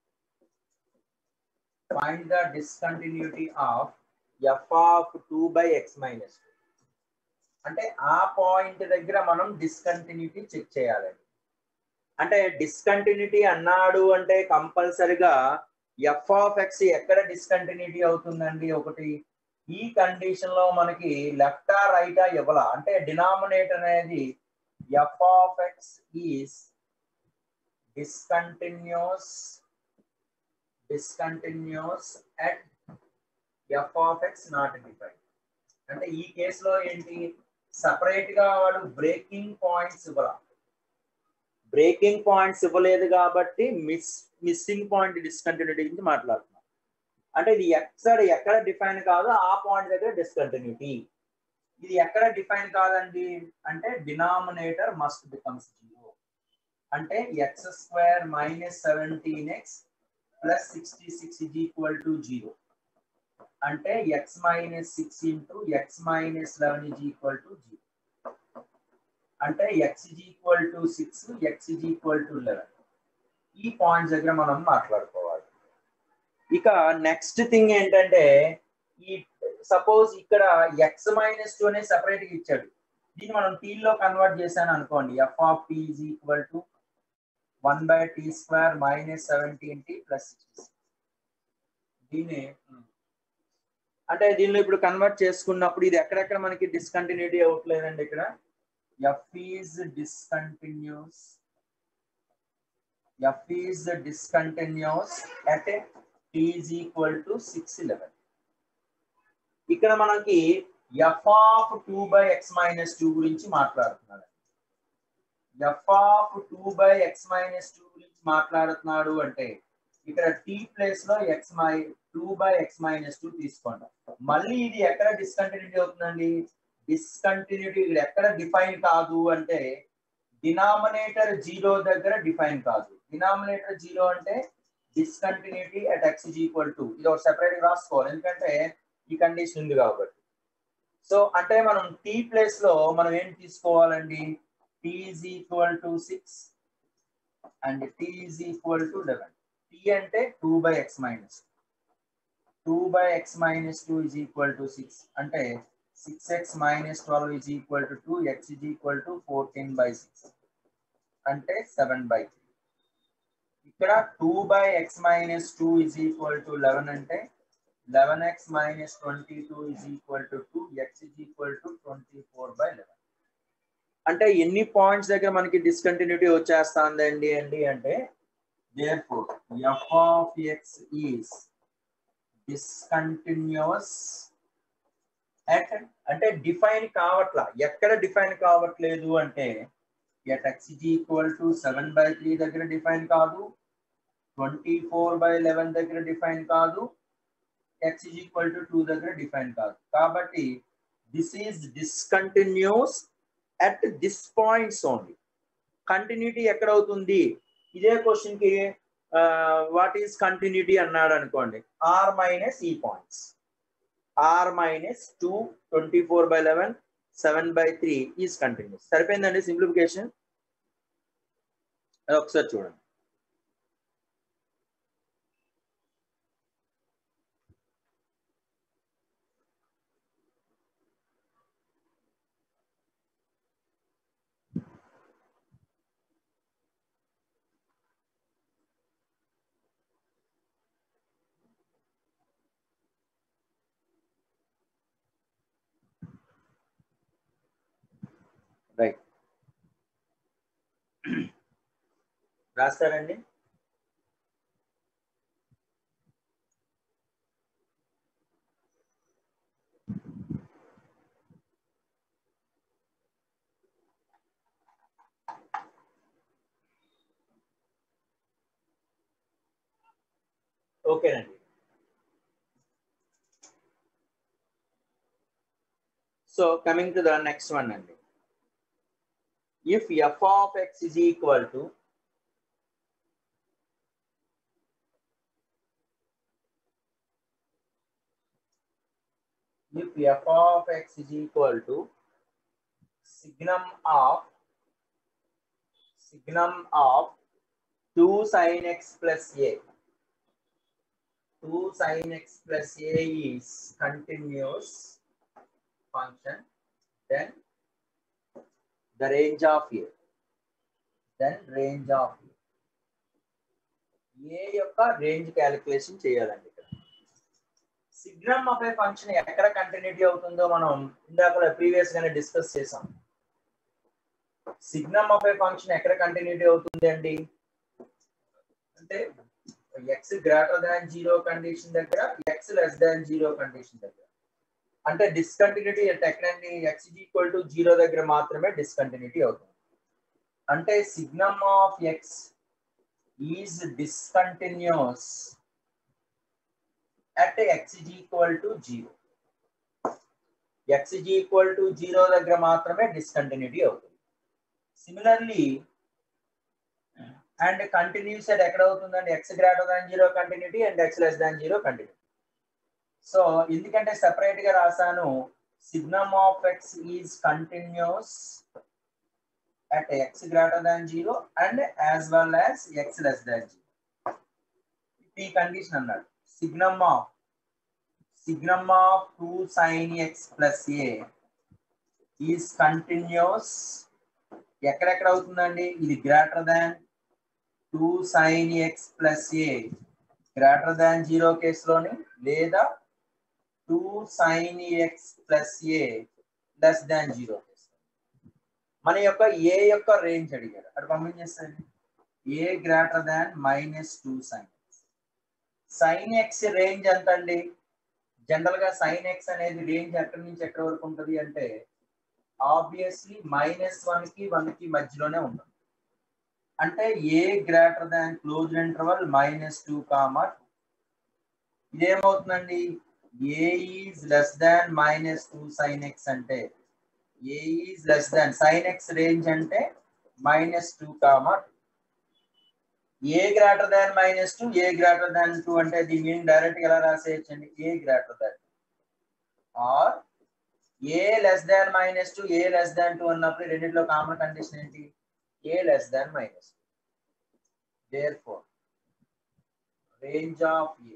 Find the discontinuity of f of 2 by x minus 2. అంటే ఆ point దగ్గర మనం discontinuity check చేయాలండి అంటే discontinuity అన్నాడు అంటే కంపల్సరిగా f of x ఎక్కడ డిస్కంటిన్యూటీ అవుతుందండి ఒకటి ఈ కండిషన్ లో మనకి లెఫ్టా రైటా ఇవ్వాల అంటే డినామినేటర్ అనేది f of x is discontinuous discontinuous at f of x not defined అంటే ఈ కేసులో ఏంటి సపరేట్ గా వాడు బ్రేకింగ్ పాయింట్స్ ఇవ్వాల బ్రేకింగ్ పాయింట్స్ ఇవ్వలేదు కాబట్టి మిస్ మిస్సింగ్ పాయింట్ డిస్కంటిన్యూటీ గురించి మాట్లాడుతున్నాం అంటే ఇది ఎక్కడ ఎక్కడ డిఫైన్ కాదో ఆ పాయింట్ దగ్గర డిస్కంటిన్యూటీ ఇది ఎక్కడ డిఫైన్ కాదండి అంటే డినామినేటర్ మస్ట్ బికమ్స్ జీరో అంటే x square minus seventeen x plus sixty six is equal to zero అంటే x minus six into x minus eleven is equal to zero అంటే x is equal to six x is equal to eleven ఈ points దగ్గర మనం మాట్లాడుకోవాలి ఇక next thing ఏంటంటే ఈ suppose ఇక్కడ ఎక్స్ మైనస్ టూ అనేది సెపరేట్ గా ఇచ్చాడు దీన్ని మనం టీ లో కన్వర్ట్ చేశాను అనుకోండి f of t is equal to one by t square minus seventeen t plus sixty దీన్ని అంటే దీనిలో ఇప్పుడు కన్వర్ట్ చేసుకున్నప్పుడు ఇది ఎక్కడెక్కడ మనకి డిస్కంటిన్యూటీ అవ్వట్లేదండి ఇక్కడ f is discontinuous f is discontinuous at t is equal to six eleven ఇక్కడ మనకి f of two by x minus two గురించి మాట్లాడుతున్నాడు f of two by x minus two గురించి మాట్లాడుతున్నాడు అంటే ఇక్కడ టీ ప్లేస్ లో x my two by x minus two తీసుకోండి మళ్ళీ ఇది ఎక్కడ డిస్కంటిన్యూటీ అవుతుందండి డిస్కంటిన్యూటీ ఇక్కడ ఎక్కడ డిఫైన్ కాదు అంటే డినామినేటర్ జీరో దగ్గర డిఫైన్ కాదు డినామినేటర్ జీరో అంటే discontinuity at x is equal to ఇది ఒక సెపరేట్ రాసుకోవాలి ఎందుకంటే ఈ కండిషన్ ఉంది కాబట్టి సో అంటే మనం టీ ప్లేస్ లో మనం ఏం తీసుకోవాలండి t is equal to six and t is equal to eleven t అంటే two by x minus two by x minus two is equal to six అంటే six x minus twelve is equal to two x is equal to fourteen by six అంటే seven by three ఇక్కడ two by x minus two is equal to eleven అంటే eleven x minus twenty two is equal to two x is equal to twenty four by eleven అంటే ఎన్ని points దగ్గర మనకి discontinuity వచ్చేస్తుందండి అండి అంటే there four f of x is discontinuous at అంటే define కావట్లా ఎక్కడ డిఫైన్ కావట్లేదు అంటే at x is equal to seven by three దగ్గర డిఫైన్ కాదు ట్వంటీ ఫోర్ బై లెవెన్ దగ్గర డిఫైన్ కాదు x is equal to two దగ్గర డిఫైన్ కాదు కాబట్టి this is discontinuous at this points only continuity ఎక్కడ అవుతుంది ఇదే క్వశ్చన్ కి వాట్ ఈస్ కంటిన్యూటీ అన్నాడు అనుకోండి ఆర్ మైనస్ ఈ points R minus two twenty four by eleven seven by three is continuous సరిపోయిందండి సింప్లిఫికేషన్ అది ఒకసారి చూడండి రాస్తారండి ఓకేనండి so coming to the next one అండి if f of x is equal to if f of x is equal to signum of signum of 2 sin x plus a 2 sin x plus a is continuous function then the range of a then range of a a యొక్క range calculation చేయాలండి ఇక్కడ signum of a function ఎక్కడ continuity అవుతుందో మనం ఇందాక previous గానే discuss చేసాం signum of a function ఎక్కడ కంటిన్యూటీ అవుతుంది అండి అంటే x greater than zero condition దగ్గర x less than zero condition దగ్గర అంటే డిస్కంటిన్యూటీ ఎక్కడండి ఎక్స్ ఈక్వల్ టు జీరో దగ్గర మాత్రమే డిస్కంటిన్యూటీ అవుతుంది అంటే signum of x is discontinuous at x equal to zero x equal to zero దగ్గర మాత్రమే డిస్కంటిన్యూటీ అవుతుంది సిమిలర్లీ అండ్ కంటిన్యూస్ అట్ ఎక్కడ అవుతుందండి x greater than zero continuity and x less than zero continuity so ఎందుకంటే separate గా రాశాను signum of x is continuous at x greater than 0 and as well as x less than 0. ఈ condition అన్నాడు signum of signum of two sine x plus a is continuous ఎక్కడెక్కడ అవుతుందండి ఇది greater than two sine x plus a greater than zero కేసులోని లేదా two sine x plus a less than zero మన యొక్క a యొక్క range అడిగారు అక్కడ పంపించేస్తాను a greater than minus two sine x sine x range ఎంత అండి జనరల్ గా సైన్ ఎక్స్ అనేది రేంజ్ ఎక్కడి నుంచి ఎక్కడి వరకు ఉంటుంది అంటే ఆబ్వియస్లీ మైనస్ వన్ కి వన్ కి మధ్యలోనే ఉంటుంది అంటే a greater than close interval minus two comma ఇదేమవుతుందండి a is less than minus two sine x అంటే a is less than sine x range అంటే minus two comma a greater than minus two a greater than two అంటే దీని meaning direct గా ఎలా రాసేయచ్చండి a greater than or a less than minus two a less than two అన్నప్పుడు రెండింటిలో common condition ఏంటి a less than minus there therefore range of a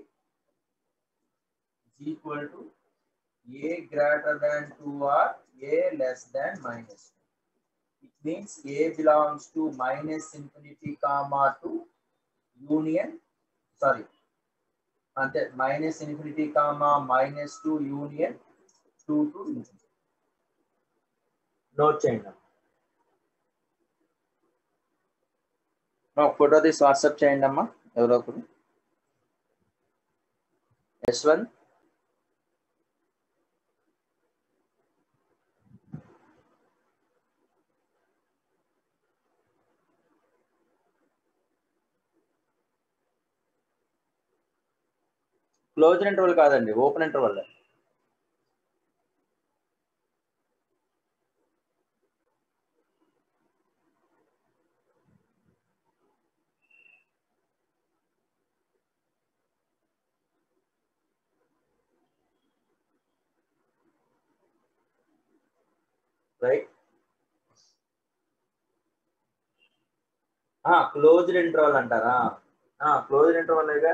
is equal to a greater than 2 or a less than minus 2. It means a belongs to minus infinity comma to union, sorry, అంటే minus infinity comma minus two union two to note చేయండి photo తీసి WhatsApp చేయండి అమ్మా ఎవరో ఒకరు Yashwanth close interval కాదండి open interval right closed interval అంటారా closed ఇంటర్వల్గా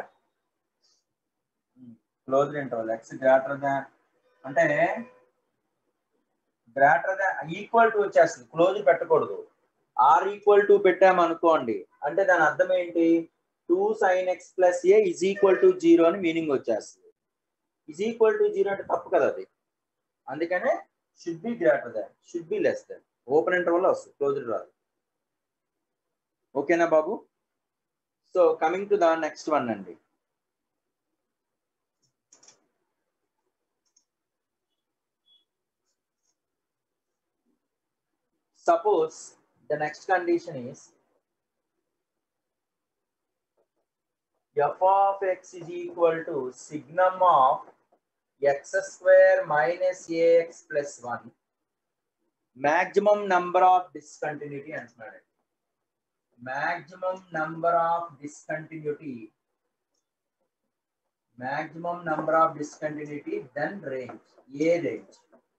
closed interval x greater than అంటే గ్రేటర్ దాన్ ఈక్వల్ టు వచ్చేస్తుంది క్లోజ్ పెట్టకూడదు ఆర్ ఈక్వల్ టు పెట్టామనుకోండి అంటే దాని అర్థం ఏంటి two sine x plus a is equal to zero అని మీనింగ్ వచ్చేస్తుంది ఇజ్ ఈక్వల్ టు జీరో అంటే తప్పు కదా అది అందుకనే should be greater than should be less than open interval వస్తుంది క్లోజ్డ్ రాదు ఓకేనా బాబు so coming to the next one అండి suppose the next condition is f of x is equal to signum of x square minus ax plus 1 maximum number of discontinuity అంటున్నాడు maximum number of discontinuity maximum number of discontinuity then range a range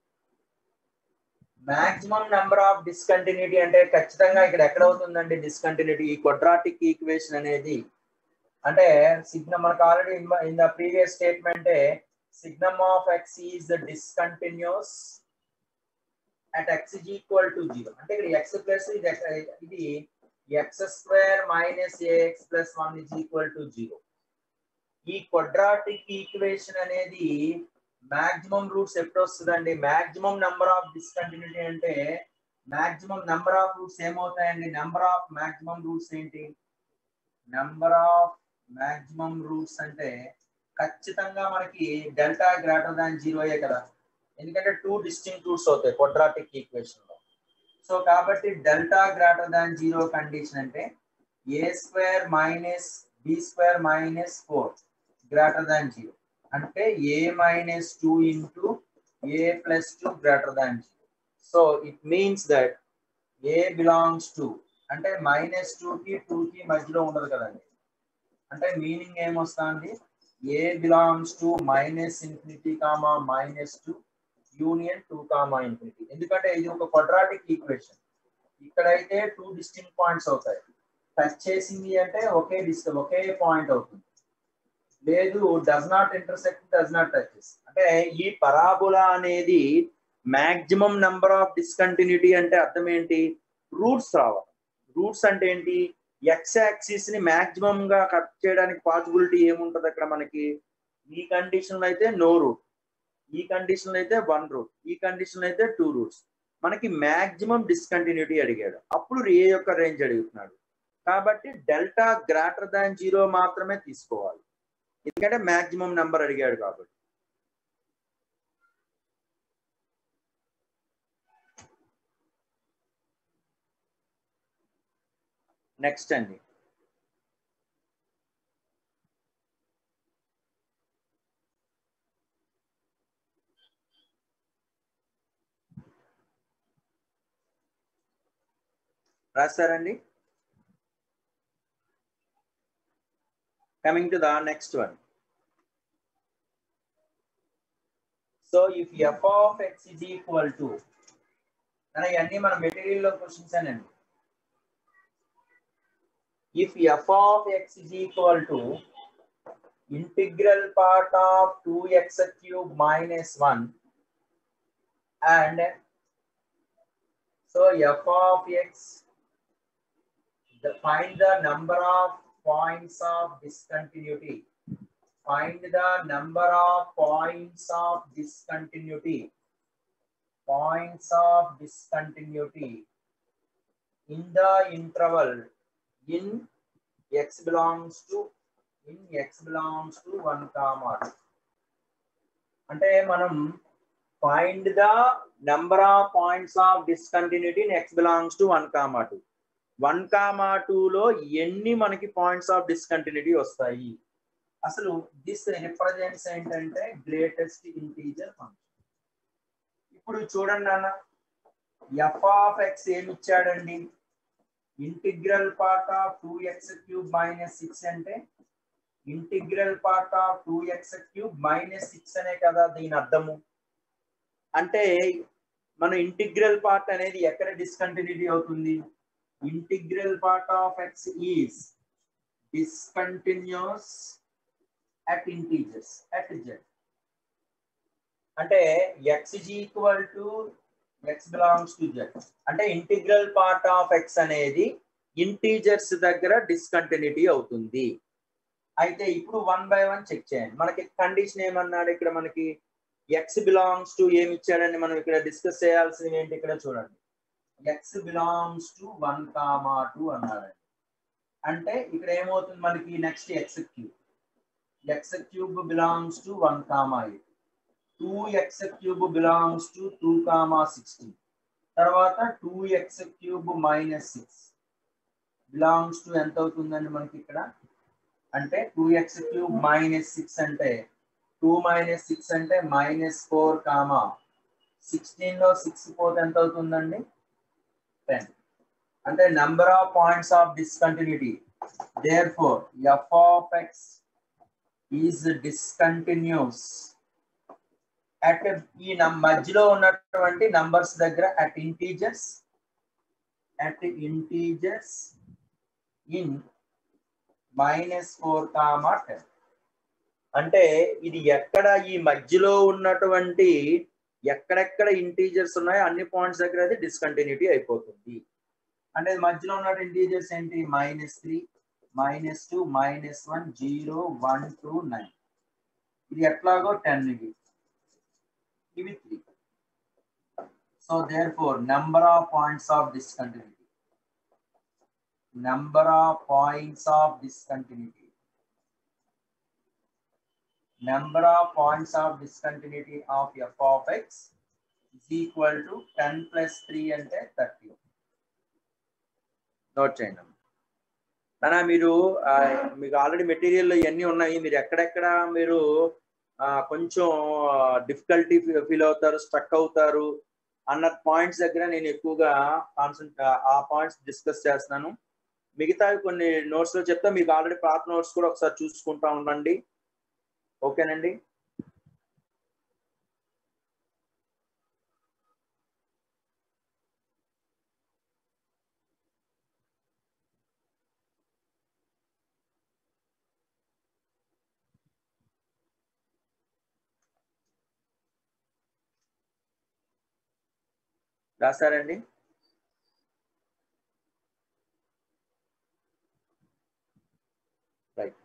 maximum number of discontinuity అంటే ఖచ్చితంగా ఇక్కడ ఎక్కడ అవుతుందండి discontinuity ఈ quadratic equation అనేది అంటే signum మనకు already in the previous statement signum of x is discontinuous at x is equal to zero అంటే ఇక్కడ ఎక్స్ ప్లస్ ఇది ఇది x square minus a x plus one is equal to zero ఈ quadratic equation అనేది maximum roots ఎప్పుడు వస్తుందండి maximum number of discontinuity అంటే maximum number of roots ఏమవుతాయండి నెంబర్ ఆఫ్ మాక్సిమం రూట్స్ ఏంటి నెంబర్ ఆఫ్ మాక్సిమం రూట్స్ అంటే ఖచ్చితంగా మనకి డెల్టా గ్రేటర్ దాన్ జీరోయే కదా ఎందుకంటే టూ డిస్టింగ్ రూట్స్ అవుతాయి క్వడ్రాటిక్ ఈక్వేషన్ లో సో కాబట్టి delta greater than zero condition అంటే a square minus b square minus four greater than zero అంటే a minus two into a plus two greater than zero so it means that a belongs to అంటే minus two కి two కి మధ్యలో ఉండదు కదండి అంటే meaning ఏమొస్తుంది a belongs to minus infinity comma minus two union two comma infinity ఎందుకంటే ఇది ఒక క్వడ్రాటిక్ ఈక్వేషన్ ఇక్కడైతే టూ డిస్టింగ్ పాయింట్స్ అవుతాయి టచ్ చేసింది అంటే ఒకే డిస్ట్ ఒకే పాయింట్ అవుతుంది లేదు does not intersect does not touches అంటే ఈ పరాబులా అనేది మాక్సిమం నెంబర్ ఆఫ్ డిస్కంటిన్యూటీ అంటే అర్థం ఏంటి రూట్స్ రావాలి రూట్స్ అంటే ఏంటి ఎక్స్ యాక్సిస్ ని మాక్సిమం గా కట్ చేయడానికి పాసిబిలిటీ ఏముంటది అక్కడ మనకి ఈ కండిషన్ లో అయితే నో రూట్ ఈ కండిషన్ లో అయితే వన్ రూట్ ఈ కండిషన్ లో అయితే టూ రూట్స్ మనకి మాక్సిమం డిస్కంటిన్యూటీ అడిగాడు అప్పుడు ఏ యొక్క రేంజ్ అడుగుతున్నాడు కాబట్టి డెల్టా గ్రేటర్ దాన్ జీరో మాత్రమే తీసుకోవాలి ఎందుకంటే మాక్సిమం నెంబర్ అడిగాడు కాబట్టి నెక్స్ట్ అండి రాస్తారండి coming to the next one. So if f of x is equal to and ఇవన్నీ మన మెటీరియల్ లో క్వశ్చన్స్ అనండి if f of x is equal to integral part of two x cube minus one and so f of x find the number of points of discontinuity. Find the number of points of discontinuity. Points of discontinuity in the interval in x belongs to in x belongs to 1 comma అంటే మనం find the number of points of discontinuity in x belongs to one comma two one comma టూలో ఎన్ని మనకి points of discontinuity వస్తాయి అసలు this represents ఏంటంటే greatest integer function ఇప్పుడు చూడండి అన్న ఎఫ్ ఆఫ్ ఎక్స్ ఏమి ఇచ్చాడండి integral part of two x cube minus six అంటే integral part of two x cube minus six అనే కదా దీని అర్థము అంటే మన ఇంటిగ్రల్ పార్ట్ అనేది ఎక్కడ డిస్కంటిన్యూటీ అవుతుంది integral part of x is discontinuous at integers at z అంటే x is equal to x belongs to z అంటే ఇంటిగ్రల్ పార్ట్ ఆఫ్ ఎక్స్ అనేది ఇంటీజర్స్ దగ్గర డిస్కంటిన్యూటీ అవుతుంది అయితే ఇప్పుడు వన్ బై వన్ చెక్ చేయండి మనకి కండిషన్ ఏమన్నాడు ఇక్కడ మనకి ఎక్స్ బిలాంగ్స్ టు ఏమి ఇచ్చాడని మనం ఇక్కడ డిస్కస్ చేయాల్సింది ఏంటి ఇక్కడ చూడండి x belongs to one comma two అన్నాడండి అంటే ఇక్కడ ఏమవుతుంది మనకి next x cube x cube belongs to one comma eight two x cube belongs to two comma sixteen తర్వాత two x cube minus six belongs to ఎంత అవుతుందండి మనకి ఇక్కడ అంటే two x cube minus six అంటే టూ మైనస్ సిక్స్ అంటే minus four comma sixteen లో six పోతే ఎంత అవుతుందండి టెన్ అంటే number of points of discontinuity there four f of x is discontinuous at ఈ మధ్యలో ఉన్నటువంటి నంబర్స్ దగ్గర at integers at integers in minus four comma ten అంటే ఇది ఎక్కడ ఈ మధ్యలో ఉన్నటువంటి ఎక్కడెక్కడ ఇంటీజర్స్ ఉన్నాయో అన్ని పాయింట్స్ దగ్గర అది డిస్కంటిన్యూటీ అయిపోతుంది అంటే మధ్యలో ఉన్న ఇంటీజర్స్ ఏంటి minus three minus two minus one zero one two nine ఇది ఎట్లాగో టెన్ ఇవి ఇవి three so therefore number of points of discontinuity number of points of discontinuity number of points of discontinuity of f of x is equal to 10 plus 3 అంటే 30 note చేయండి నానా మీరు ఆ, మీకు ఆల్రెడీ మెటీరియల్ ఇవన్నీ ఉన్నాయి మీరు ఎక్కడెక్కడ మీరు ఆ, కొంచెం డిఫికల్టీ ఫీల్ అవుతారు స్ట్రక్ అవుతారు అన్న పాయింట్స్ దగ్గర నేను ఎక్కువగా కాన్సన్ట్రే ఆ పాయింట్స్ డిస్కస్ చేస్తున్నాను మిగతావి కొన్ని నోట్స్ లో చెప్తా మీకు ఆల్రెడీ పాత నోట్స్ కూడా ఒకసారి చూసుకుంటా ఉండండి ఓకేనండి రాశారండి రైట్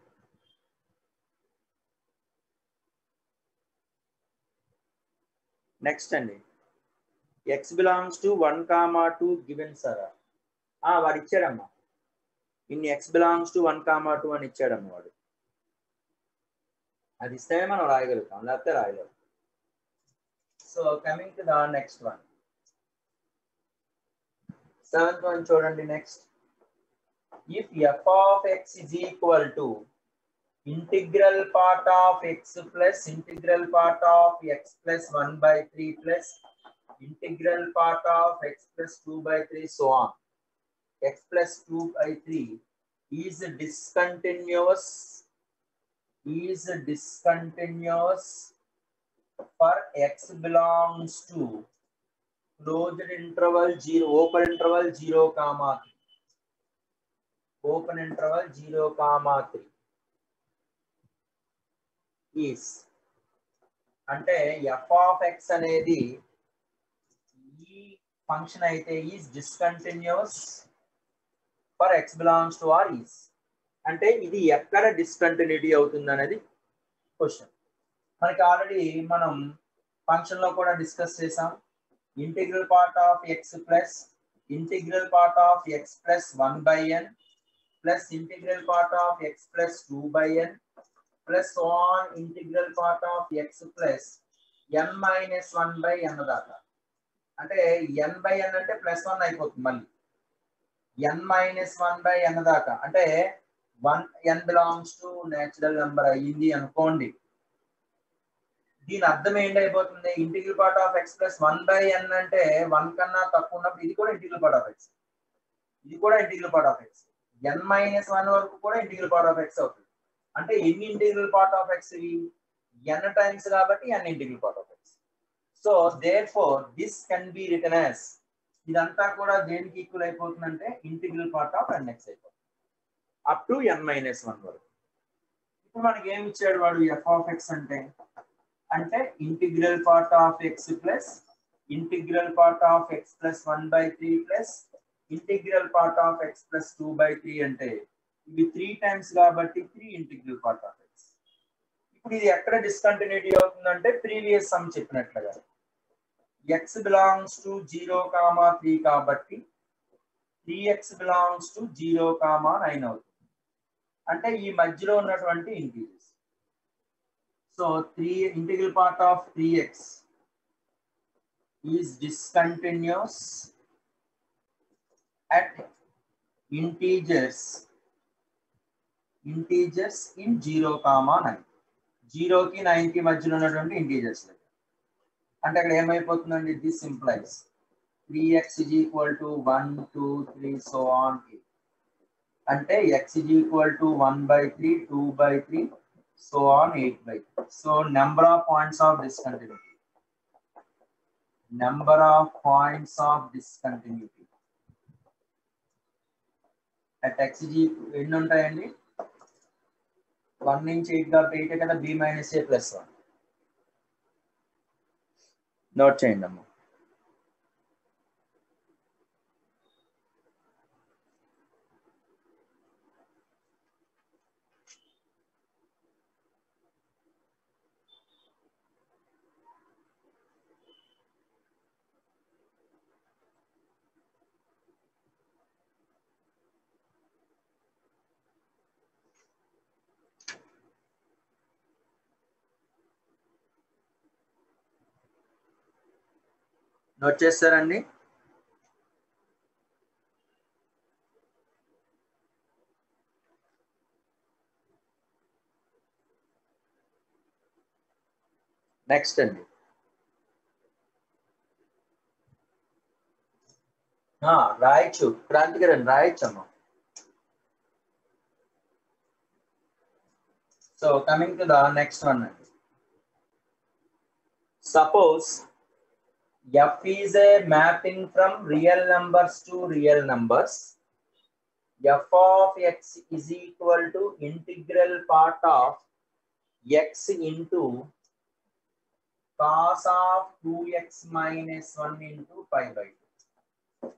నెక్స్ట్ అండి x belongs to one comma two given సారా వాడు ఇచ్చాడమ్మా ఇన్ని x belongs to one comma two అని ఇచ్చాడమ్మా వాడు అది ఇస్తే మనం రాయగలుగుతాం లేకపోతే రాయలేము so coming to the next one seventh one చూడండి next if f of x is equal to integral part of x plus integral part of x plus 1 by 3 plus integral part of x plus 2 by 3 so on x plus 2 by 3 is discontinuous is discontinuous for x belongs to closed interval 0 open interval 0 comma 3 open interval 0 comma 3 is అంటే f of x అనేది ఈ function అయితే is discontinuous for x belongs to R is అంటే ఇది ఎక్కడ discontinuity అవుతుంది అనేది question మనకి ఆల్రెడీ మనం ఫంక్షన్ లో కూడా డిస్కస్ చేసాం integral part of x plus integral part of x plus one by n plus integral part of x plus two by n plus on integral part of x plus n minus one by n దాకా అంటే ఎన్ by n అంటే plus one అయిపోతుంది మళ్ళీ n minus one by n దాకా అంటే one n belongs to natural number అయ్యింది అనుకోండి దీని అర్థం ఏంటి అయిపోతుంది integral part of x plus one by n అంటే వన్ కన్నా తక్కువ ఉన్నప్పుడు ఇది కూడా ఇంటిగ్రల్ పార్ట్ ఆఫ్ ఎక్స్ ఇది కూడా integral part of x n minus one వరకు కూడా ఇంటిగ్రల్ పార్ట్ ఆఫ్ ఎక్స్ అవుతుంది అంటే ఎన్ని ఇంటిగ్రల్ పార్ట్ ఆఫ్ ఎక్స్ ఇవి ఎన్ టైమ్స్ కాబట్టి n integral part of x so therefore this can be return as ఇదంతా కూడా దేనికి ఈక్వల్ అయిపోతుందంటే integral part of n x అయిపోతుంది up to n minus one వరకు ఇప్పుడు మనకి ఏమి ఇచ్చాడు వాడు ఎఫ్ ఆఫ్ ఎక్స్ అంటే అంటే integral part of x plus integral part of x plus one by three plus integral part of x plus two by three అంటే ఇవి త్రీ టైమ్స్ కాబట్టి three integral part of x ఇప్పుడు ఇది ఎక్కడ డిస్కంటిన్యూటీ అవుతుందంటే ప్రీవియస్ సమ్ చెప్పినట్లుగా x belongs to zero comma three కాబట్టి three x belongs to zero comma nine అవుతుంది అంటే ఈ మధ్యలో ఉన్నటువంటి integers so three integral part of three X is discontinuous at integers integers in 0 comma nine జీరోకి nine కి మధ్యలో ఉన్నటువంటి ఇంటీజర్స్ అంటే అక్కడ ఏమైపోతుందండి this implies three x is equal to one two three so on అంటే x is equal to one by three two by three so on eight by so number of points of discontinuity number of points of discontinuity at ఎక్స్జీ ఎన్ని ఉంటాయండి one నుంచి eight కాబట్టి eight కదా b minus a plus one note చేయండి అమ్మ note చేస్తారండి next అండి ఆ, రాయొచ్చు క్రాంతి గారు రాయొచ్చు అమ్మా so coming to the next one అండి suppose f is a mapping from real numbers to real numbers f of x is equal to integral part of x into cos of 2x minus 1 into pi by 2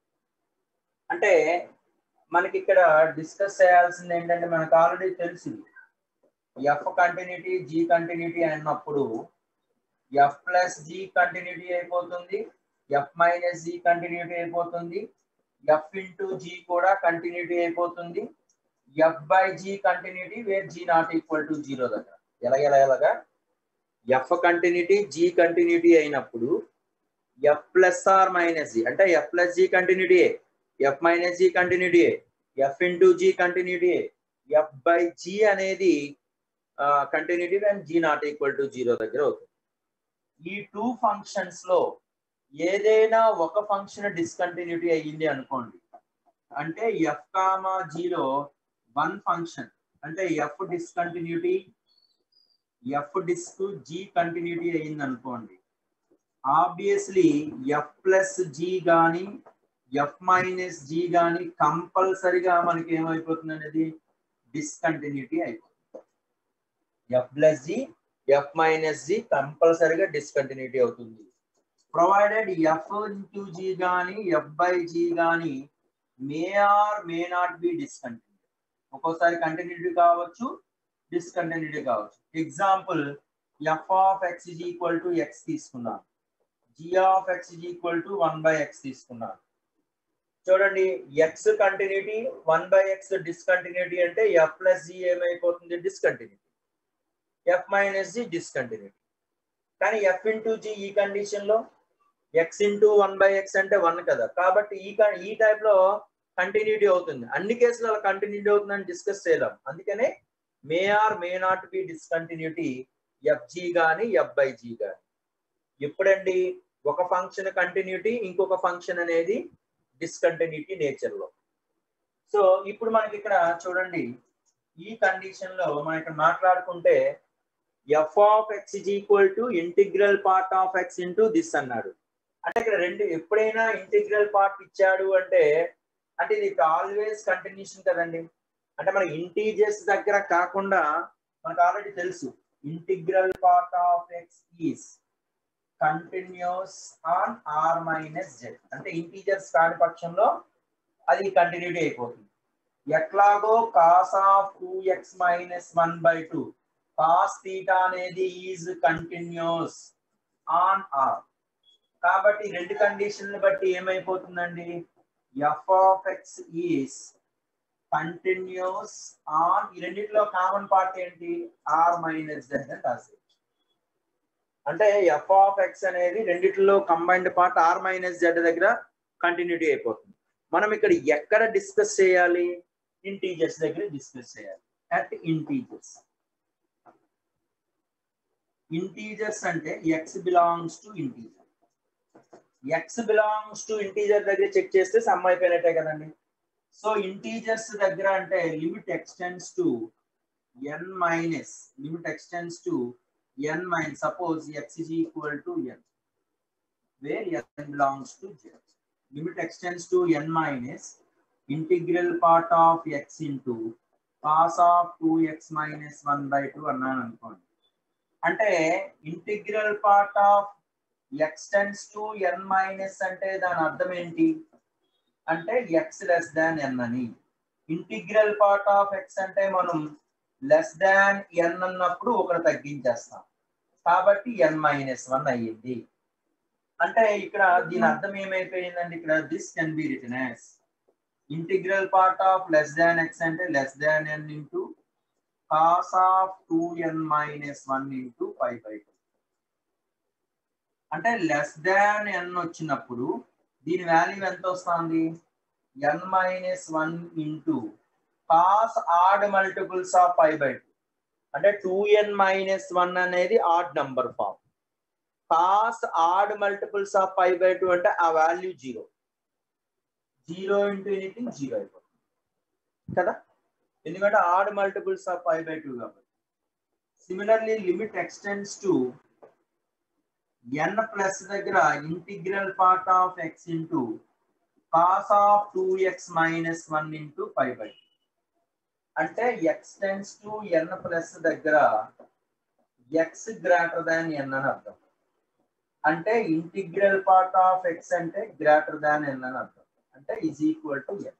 అంటే మనకి ఇక్కడ discuss చేయాల్సింది ఏంటంటే మనకు already తెలుసు f continuity g continuity అన్నప్పుడు f plus g continuity అయిపోతుంది f minus g continuity అయిపోతుంది ఎఫ్ ఇంటూ జీ కూడా కంటిన్యూటీ అయిపోతుంది f by g continuity where g not equal to zero దగ్గర ఎలాగ ఎలా ఎలాగా ఎఫ్ కంటిన్యూటీ జీ కంటిన్యూటీ అయినప్పుడు f plus or minus g అంటే f plus g continuity f minus g continuity f into g continuity f by g అనేది continuity and g not equal to zero దగ్గర అవుతుంది ఈ two functions లో ఏదైనా ఒక function discontinuity అయ్యింది అనుకోండి అంటే ఎఫ్ కామా జీలో వన్ ఫంక్షన్ అంటే f discontinuity f disc g continuity అయ్యింది అనుకోండి ఆబ్వియస్లీ ఎఫ్ ప్లస్ జీ కానీ ఎఫ్ మైనస్ జీ కానీ కంపల్సరిగా మనకి ఏమైపోతుంది అనేది డిస్కంటిన్యూటీ అయిపోతుంది f plus g f minus g కంపల్సరిగా డిస్కంటిన్యూటీ అవుతుంది ప్రొవైడెడ్ ఎఫ్ ఇంటూ జీ కానీ ఎఫ్ బై జీ కానీ may or may not be discontinue ఒక్కోసారి కంటిన్యూటీ కావచ్చు డిస్కంటిన్యూటీ కావచ్చు example f of x is equal to X తీసుకున్నాను g of x is equal to one by x తీసుకున్నాను చూడండి x continuity one by x discontinuity అంటే f plus g ఏమైపోతుంది discontinuity f minus g discontinuity కానీ f into g ఈ condition లో x into one by x అంటే one కదా కాబట్టి ఈ ఈ టైప్ లో కంటిన్యూటీ అవుతుంది అన్ని కేసులు అలా కంటిన్యూటీ అవుతుందని డిస్కస్ చేద్దాం అందుకనే may or may not be discontinuity f g కానీ ఎఫ్ బై జీ కానీ ఎప్పుడండి ఒక ఫంక్షన్ కంటిన్యూటీ ఇంకొక ఫంక్షన్ అనేది డిస్కంటిన్యూటీ నేచర్ లో సో ఇప్పుడు మనకి ఇక్కడ చూడండి ఈ కండిషన్ లో మనం ఇక్కడ మాట్లాడుకుంటే f of x is equal to integral part of x into this అన్నాడు అంటే ఇక్కడ రెండు ఎప్పుడైనా ఇంటిగ్రల్ పార్ట్ ఇచ్చాడు అంటే అంటే ఇది ఆల్వేస్ కంటిన్యూషన్ కదండి అంటే మన ఇంటీజర్స్ దగ్గర కాకుండా మనకు ఆల్రెడీ తెలుసు integral part of x is continuous on R minus Z అంటే ఇంటీజర్స్ కాని పక్షంలో అది కంటిన్యూటీ అయిపోతుంది ఎట్లాగో cos of two x minus one by two cos theta అనేది ఈజ్ కంటిన్యూస్ ఆన్ ఆర్ కాబట్టి రెండు కండిషన్లు బట్టి ఏమైపోతుందండి f of x is continuous on ఈ రెండిట్లో కామన్ పార్ట్ ఏంటి ఆర్ మైనస్ జెడ్ అని రాసేయచ్చు అంటే ఎఫ్ ఆఫ్ ఎక్స్ అనేది రెండిట్లో combined part R minus Z దగ్గర కంటిన్యూటీ అయిపోతుంది మనం ఇక్కడ ఎక్కడ డిస్కస్ చేయాలి ఇంటీజర్స్ దగ్గర డిస్కస్ చేయాలి అట్ ఇంటీజర్స్ ఇంటీజర్స్ అంటే x belongs to integer x belongs to integer దగ్గర చెక్ చేస్తే సమ్ అయిపోయినట్టే కదండి సో ఇంటీజర్స్ దగ్గర అంటే limit x tends to n minus limit x tends to n minus suppose x is equal to n where n belongs to Z limit x tends to n minus integral part of x into cos of two x minus one by two అన్నాను అనుకోండి అంటే integral part of x tends to n minus అంటే దాని అర్థం ఏంటి అంటే x less than n అని integral part of x అంటే మనం లెస్ దాన్ ఎన్ అన్నప్పుడు ఒకటి తగ్గించేస్తాం కాబట్టి ఎన్ మైనస్ వన్ అయ్యింది అంటే ఇక్కడ దీని అర్థం ఏమైపోయిందండి ఇక్కడ this can be return as integral part of less than x అంటే less than n into cos of two n minus one into five by two అంటే లెస్ దాన్ ఎన్ వచ్చినప్పుడు దీని వాల్యూ ఎంత వస్తుంది n minus one into cos odd multiples of five by two అంటే two n minus one అనేది odd number form cos odd multiples of five by two అంటే ఆ value zero zero into anything zero అయిపోతుంది కదా ఎందుకంటే odd multiples of five by two కాబట్టి similarly limit x tends to n plus దగ్గర integral part of x into cos of two x minus one into five by అంటే x tends to n plus దగ్గర x greater than n అని అర్థం అంటే integral part of x అంటే greater than n అని అర్థం అంటే ఈజ్ ఈక్వల్ టు ఎన్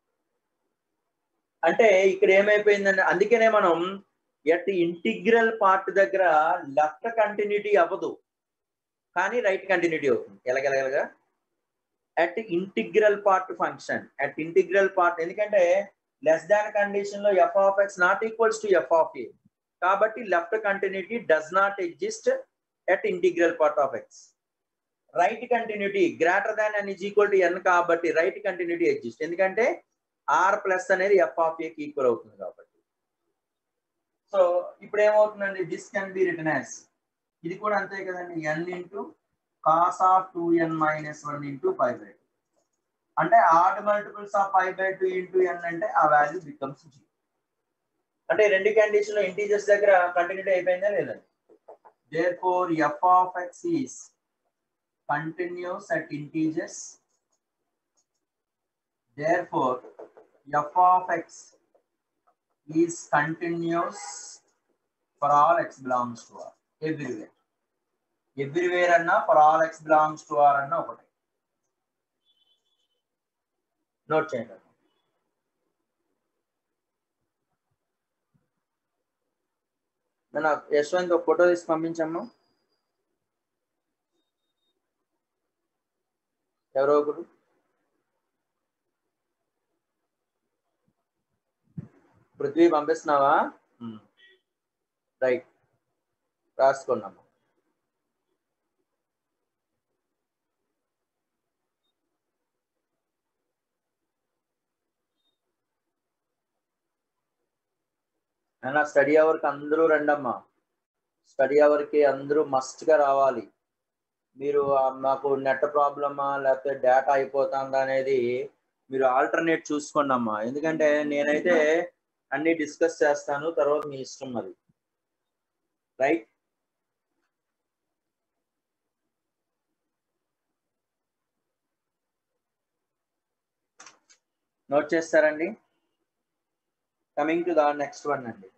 అంటే ఇక్కడ ఏమైపోయిందంటే అందుకనే మనం ఎట్ ఇంటిగ్రల్ పార్ట్ దగ్గర లెఫ్ట్ కంటిన్యూటీ అవ్వదు కానీ రైట్ కంటిన్యూటీ అవుతుంది ఎలాగెలగలగా at integral part function at integral part ఎందుకంటే లెస్ దాన్ కండిషన్ లో f of x not equals to f of a కాబట్టి left continuity does not exist at integral part of x right continuity greater than and is equal to n కాబట్టి right continuity exist ఎందుకంటే R plus అనేది f of ఏకి equal అవుతుంది కాబట్టి so ఇప్పుడు ఏమవుతుందండి this can be return as ఇది కూడా అంతే కదండి n into cos of two n minus one into five by two అంటే odd multiples of five by two into n అంటే ఆ వాల్యూ బికమ్స్ జీ అంటే రెండు కండిషన్ లో ఇంటీజర్స్ దగ్గర కంటిన్యూటీ అయిపోయిందా లేదండి there four f of x is continuous at integers there four f of x is continuous for all x belongs to R everywhere everywhere అన్నా for all x belongs to R అన్నా ఒకటి note చేయండి నేను యశ్వంత్ ఒక photo తీసి పంపించమ్మా ఎవరో ఒకరు Prithvi పంపిస్తున్నావా right రాసుకున్నాము అయినా స్టడీ అవర్కి అందరూ రండమ్మా స్టడీ అవర్కి అందరూ మస్ట్గా రావాలి మీరు మాకు నెట్ ప్రాబ్లమా లేకపోతే డేటా అయిపోతుందా అనేది మీరు ఆల్టర్నేట్ చూసుకోండి అమ్మా ఎందుకంటే నేనైతే అన్ని డిస్కస్ చేస్తాను తర్వాత మీ ఇష్టం మరి రైట్ నోట్ చేస్తారండి coming to the next one అండి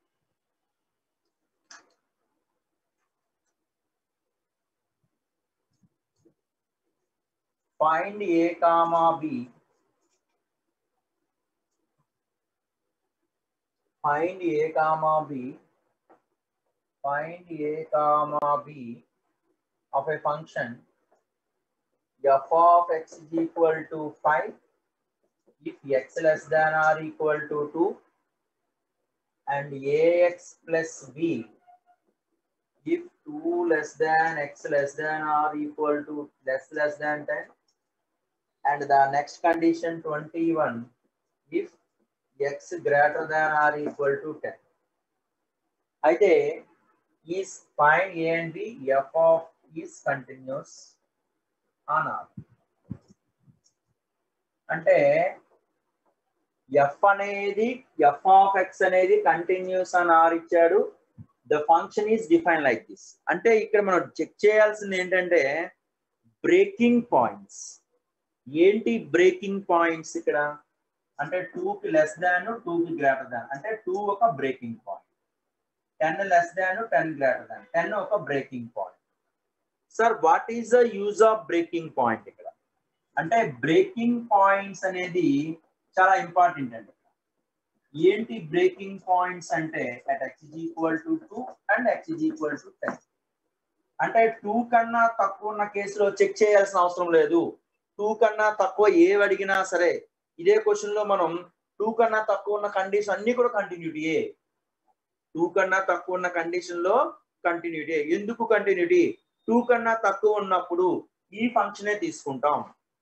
find a comma b find a comma b find a comma b of a function f of x is equal to 5 if x less than or equal to 2 and ax plus b if 2 less than x less than or equal to less less than 10 and the next condition 21 if x greater than or equal to 10 అయితే is find a and b f of is continuous on r అంటే f అనేది f of x అనేది continuous అని R ఇచ్చాడు the function is define like this అంటే ఇక్కడ మనం check చేయాల్సింది ఏంటంటే బ్రేకింగ్ పాయింట్స్ ఏంటి బ్రేకింగ్ పాయింట్స్ ఇక్కడ అంటే టూ కి లెస్ దాన్ టూ కి గ్రేటర్ దాన్ అంటే టూ ఒక breaking point ten less than ten greater than ten ఒక breaking point sir what is the use of breaking point ఇక్కడ అంటే బ్రేకింగ్ పాయింట్స్ అనేది చాలా ఇంపార్టెంట్ అండి ఏంటి బ్రేకింగ్ పాయింట్స్ అంటే at x equal to two and x equal to ten అంటే two కన్నా తక్కువ ఉన్న కేసులో చెక్ చేయాల్సిన అవసరం లేదు టూ కన్నా తక్కువ ఏవి అడిగినా సరే ఇదే క్వశ్చన్ లో మనం టూ కన్నా తక్కువ ఉన్న కండిషన్ అన్ని కూడా కంటిన్యూటీయే టూ కన్నా తక్కువ ఉన్న కండిషన్ లో కంటిన్యూటీ ఎందుకు కంటిన్యూటీ టూ కన్నా తక్కువ ఉన్నప్పుడు ఈ ఫంక్షనే తీసుకుంటాం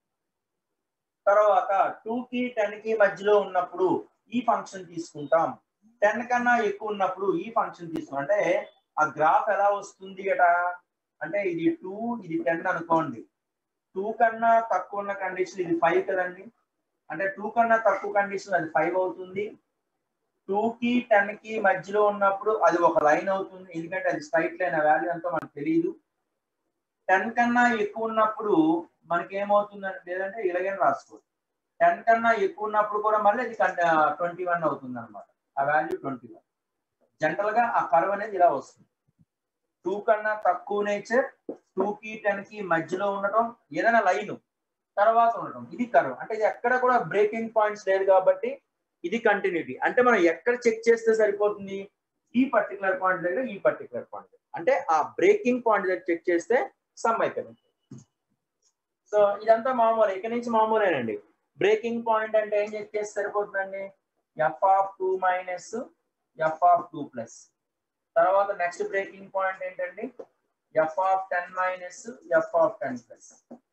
తర్వాత టూ కి టెన్ కి మధ్యలో ఉన్నప్పుడు ఈ ఫంక్షన్ తీసుకుంటాం టెన్ కన్నా ఎక్కువ ఉన్నప్పుడు ఈ ఫంక్షన్ తీసుకుంటాం అంటే ఆ గ్రాఫ్ ఎలా వస్తుంది గట అంటే ఇది టూ ఇది టెన్ అనుకోండి టూ కన్నా తక్కువ ఉన్న కండిషన్ ఇది ఫైవ్ కదండి అంటే టూ కన్నా తక్కువ కండిషన్ అది ఫైవ్ అవుతుంది టూ కి టెన్ కి మధ్యలో ఉన్నప్పుడు అది ఒక లైన్ అవుతుంది ఎందుకంటే అది స్ట్రైట్ లైన్ వాల్యూ ఎంతో మనకు తెలియదు టెన్ కన్నా ఎక్కువ ఉన్నప్పుడు మనకి ఏమవుతుందంటే లేదంటే ఇలాగైనా రాసుకోవచ్చు టెన్ కన్నా ఎక్కువ ఉన్నప్పుడు కూడా మళ్ళీ అది ట్వంటీ వన్ అవుతుంది అనమాట ఆ వాల్యూ ట్వంటీ వన్ జనరల్ గా ఆ కర్వ్ అనేది ఇలా వస్తుంది టూ కన్నా తక్కువ నేచర్ టూ కి టెన్ కి మధ్యలో ఉండటం ఏదైనా లైన్ తర్వాత ఉండటం ఇది కర్వ్ అంటే ఇది ఎక్కడ కూడా బ్రేకింగ్ పాయింట్స్ లేదు కాబట్టి ఇది కంటిన్యూటీ అంటే మనం ఎక్కడ చెక్ చేస్తే సరిపోతుంది ఈ పర్టికులర్ పాయింట్ దగ్గర ఈ పర్టికులర్ పాయింట్ దగ్గర అంటే ఆ బ్రేకింగ్ పాయింట్ దగ్గర చెక్ చేస్తే సమ్ అయిపోయింది సో ఇదంతా మామూలు ఇక నుంచి మామూలేనండి బ్రేకింగ్ పాయింట్ అంటే ఏం చెక్ చేస్తే సరిపోతుందండి f of two minus f of two plus తర్వాత నెక్స్ట్ బ్రేకింగ్ పాయింట్ ఏంటండి f of ten minus f of ten plus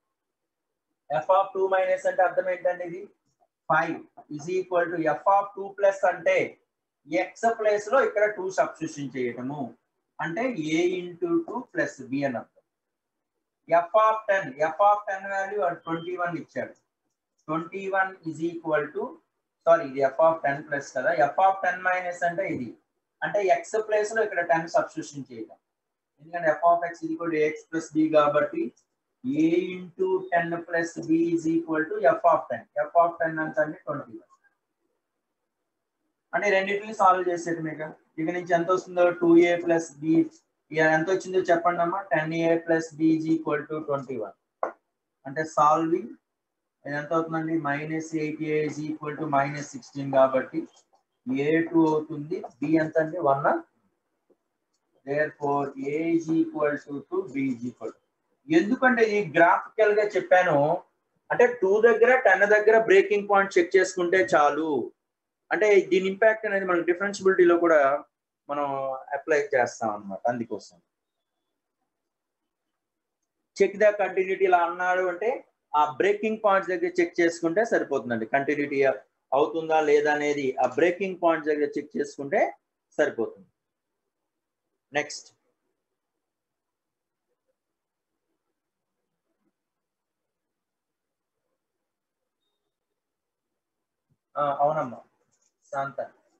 f of two minus అంటే అర్థం ఏంటండి ఇది five is equal to f of two plus అంటే x place లో ఇక్కడ two substitution చేయటము అంటే a into two plus b అని అర్థం f of ten f of ten value twenty one ఇచ్చాడు twenty one is equal to sorry ఇది f of ten plus కదా ఎఫ్ ఆఫ్ టెన్ మైనస్ అంటే ఇది అంటే ఎక్స్ ప్లేస్ లో ఇక్కడ టెన్ సబ్స్టిట్యూషన్ చేయటం ఎందుకంటే f of x equal to x plus b కాబట్టి a into ten plus b is equal to f of ten f of ten అంత అండి ట్వంటీ వన్ అంటే రెండింటిని సాల్వ్ చేసేది మీకు ఇక నుంచి ఎంత వస్తుందో టూ ఏ ప్లస్ బి ఎంత వచ్చిందో చెప్పండి అమ్మా ten a plus b is equal to twenty one అంటే సాల్వింగ్ ఇది ఎంత అవుతుందండి minus eight a is equal to minus sixteen కాబట్టి ఏ టూ అవుతుంది బి ఎంత అండి one therefore a is equal to two b is equal ఎందుకంటే ఈ గ్రాఫికల్ గా చెప్పాను అంటే టూ దగ్గర టెన్ దగ్గర బ్రేకింగ్ పాయింట్ చెక్ చేసుకుంటే చాలు అంటే దీని ఇంపాక్ట్ అనేది మనం డిఫరెన్సిబిలిటీలో కూడా మనం అప్లై చేస్తాం అనమాట అందుకోసం చెక్ ద కంటిన్యూటీ ఇలా అన్నాడు అంటే ఆ బ్రేకింగ్ పాయింట్స్ దగ్గర చెక్ చేసుకుంటే సరిపోతుందండి కంటిన్యూటీ అవుతుందా లేదా అనేది ఆ బ్రేకింగ్ పాయింట్స్ దగ్గర చెక్ చేసుకుంటే సరిపోతుంది నెక్స్ట్ అవునమ్మా Shanta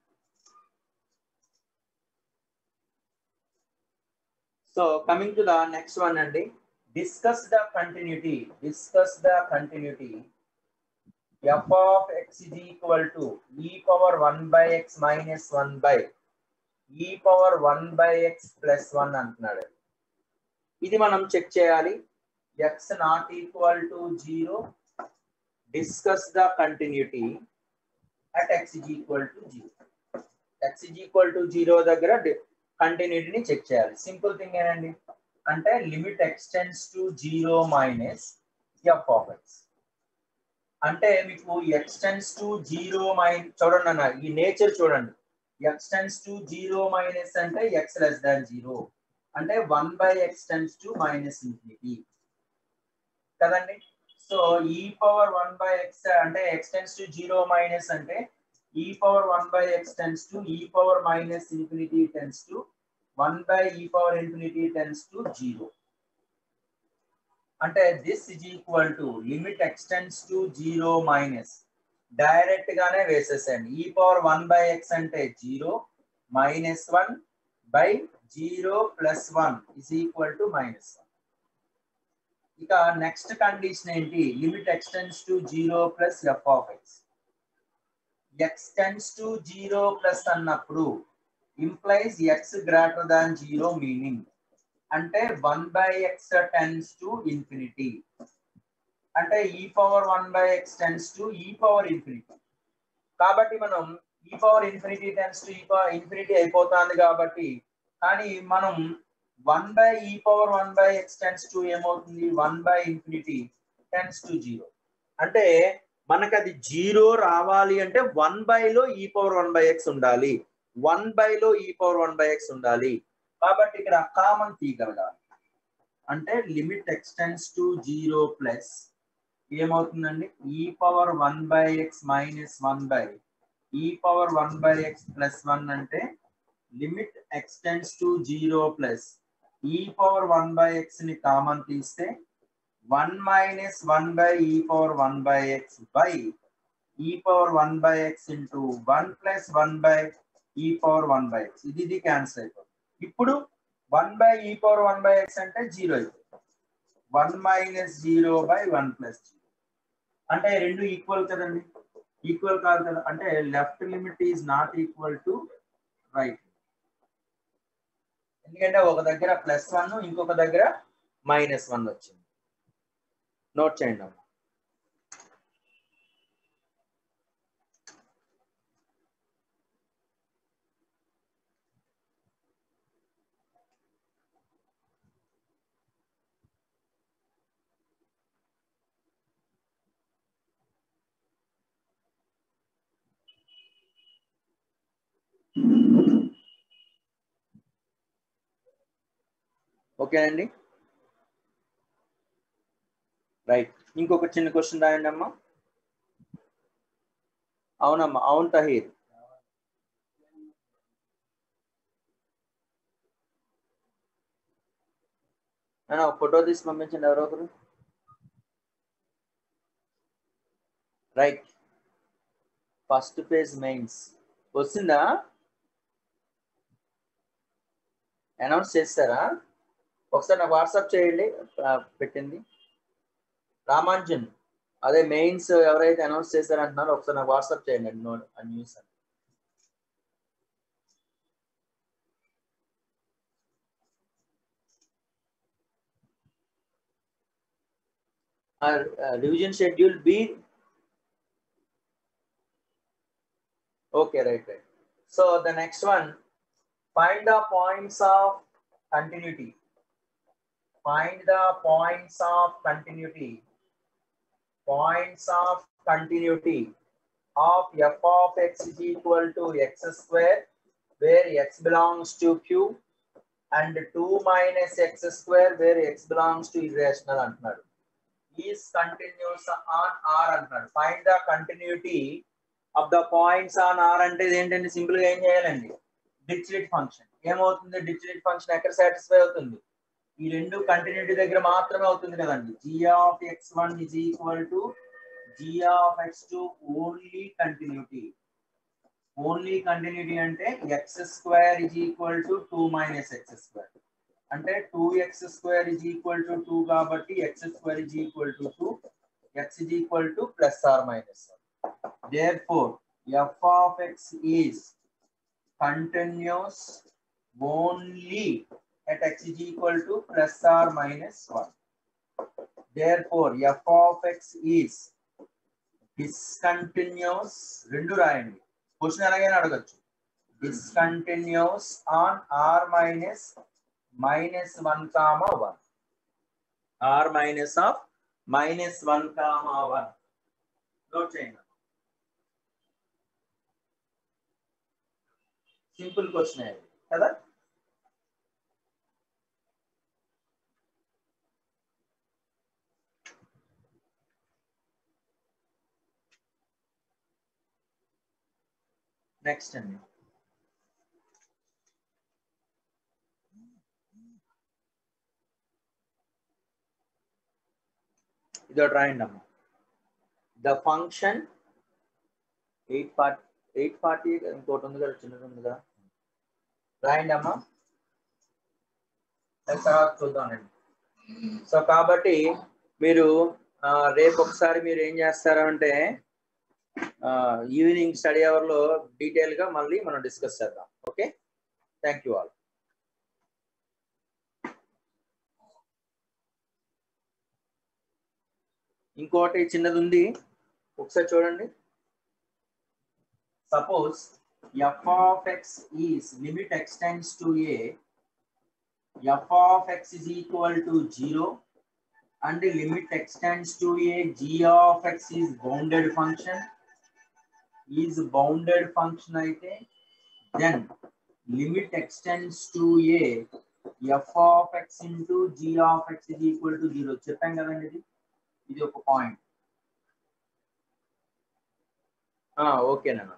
so coming to the next one అండి discuss the continuity discuss the continuity f of x is equal to e power one by x minus one by e power one by x plus one అంటున్నాడు ఇది మనం check చేయాలి x not equal to zero discuss the continuity at x is equal to zero x is equal to zero దగ్గర కంటిన్యూటీని check చేయాలి simple thing ఏనండి అంటే limit x tends to zero minus f of x అంటే మీకు ఎక్స్టెన్స్ to zero mine చూడండి అన్న ఈ నేచర్ చూడండి ఎక్స్టెన్స్ టు జీరో మైనస్ అంటే ఎక్స్ లెస్ దాన్ జీరో అంటే one by x tends to minus infinity కదండి so e power one by x అంటే ఎక్స్టెన్స్ టు జీరో మైనస్ అంటే e power one by x tends to e power minus infinity tends to one by e power infinity tends to zero అంటే this is equal to limit x tends to zero minus direct గానే వేసేసండి e power one by x అంటే zero minus one by zero plus one is equal to minus one ఇక next condition ఏంటి limit x tends to zero plus f of x x tends to zero plus అన్నప్పుడు implies x greater than zero meaning అంటే one by x tends to infinity అంటే e power one by x tends to e power infinity కాబట్టి మనం e power infinity tends to e power infinity అయిపోతుంది కాబట్టి కానీ మనం one by e power one by x tends to ఏమవుతుంది one by infinity tends to zero అంటే మనకు అది జీరో రావాలి అంటే వన్ బైలో e power one by x ఉండాలి వన్ బైలో e power one by x ఉండాలి కాబట్టి ఇక్కడ కామన్ తీయగలగాలి అంటే limit x tends to zero plus ఏమవుతుందండి e power one by x minus one by e power one by x plus one అంటే limit x tends to zero plus e power one by x ని common తీస్తే one minus one by e power one by x by e power one by x into one plus one by e power one by x ఇది ఇది cancel అయిపోతుంది ఇప్పుడు one by e power one by x అంటే zero అయిపోతుంది one minus zero by one plus zero అంటే రెండు equal కదండి equal కాదు కదా అంటే left limit is not equal to right ఎందుకంటే ఒక దగ్గర ప్లస్ వన్ ఇంకొక దగ్గర మైనస్ వన్ వచ్చింది నోట్ చేయండి అమ్మా ఓకేనండి రైట్ ఇంకొక చిన్న క్వశ్చన్ రాయండి అమ్మా అవునమ్మా అవును తహీర్ నేను ఒక ఫోటో తీసి పంపించండి ఎవరో ఒకరు రైట్ ఫస్ట్ పేజ్ మెయిన్స్ వచ్చిందా అనౌన్స్ చేస్తారా ఒకసారి నాకు వాట్సాప్ చేయండి పెట్టింది రామాంజన్ అదే మెయిన్స్ ఎవరైతే అనౌన్స్ చేశారంటున్నారో ఒకసారి నాకు వాట్సాప్ చేయండి నోట్ ఆ న్యూస్ అని revision schedule B okay right right so the next one find the points of continuity find the points of continuity points of continuity of f of x is equal to x square where x belongs to q and 2 minus x square where x belongs to irrational అంటున్నాడు is continuous on r అంటున్నాడు find the continuity of the points on r అంటే ఏంటంటే simple గా ఏం చేయాలండి డిచిలిట్ function ఏమవుతుంది డిచిలిట్ function ఎక్కడ satisfy అవుతుంది ఈ రెండు కంటిన్యూటీ దగ్గర మాత్రమే అవుతుంది కదండి G of x one is equal to G of x two only continuity only continuity అంటే x square is equal to two minus x square అంటే two x square is equal to two కాబట్టి x square is equal to two x is equal to plus or minus there four f of x is continuous only at x is equal to plus or minus 1. Therefore, f of x is discontinuous. రెండు రాయండి question ఎలాగైనా అడగచ్చు discontinuous on r minus minus 1 comma 1 r minus of minus 1 comma 1 note చేయండి simple question అది కదా next అండి ఇదో రాయండి అమ్మా the function eight forty eight forty ఇంకోటి ఉంది కదా చిన్నది ఉంది కదా రాయండి అమ్మా దాని తర్వాత చూద్దామండి సో కాబట్టి మీరు ఆ, రేపు ఒకసారి మీరు ఏం చేస్తారు అంటే ఈవినింగ్ స్టడీ అవర్లో డీటెయిల్గా మళ్ళీ మనం డిస్కస్ చేద్దాం ఓకే థ్యాంక్ యూ ఆల్ ఇంకోటి చిన్నది ఉంది ఒకసారి చూడండి suppose f of x is limit x tends to a f of x is equal to zero and limit x tends to a g of x is bounded function is bounded function అయితే then limit x tends to a f of x into g of x is equal to zero చెప్పాం కదండి ఇది ఇది ఒక point ఓకేనన్నా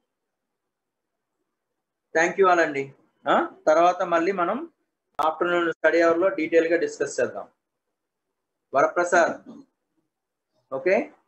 thank you all అండి ఆ, తర్వాత మళ్ళీ మనం ఆఫ్టర్నూన్ స్టడీ అవర్లో డీటెయిల్గా డిస్కస్ చేద్దాం వరప్రసాద్ ఓకే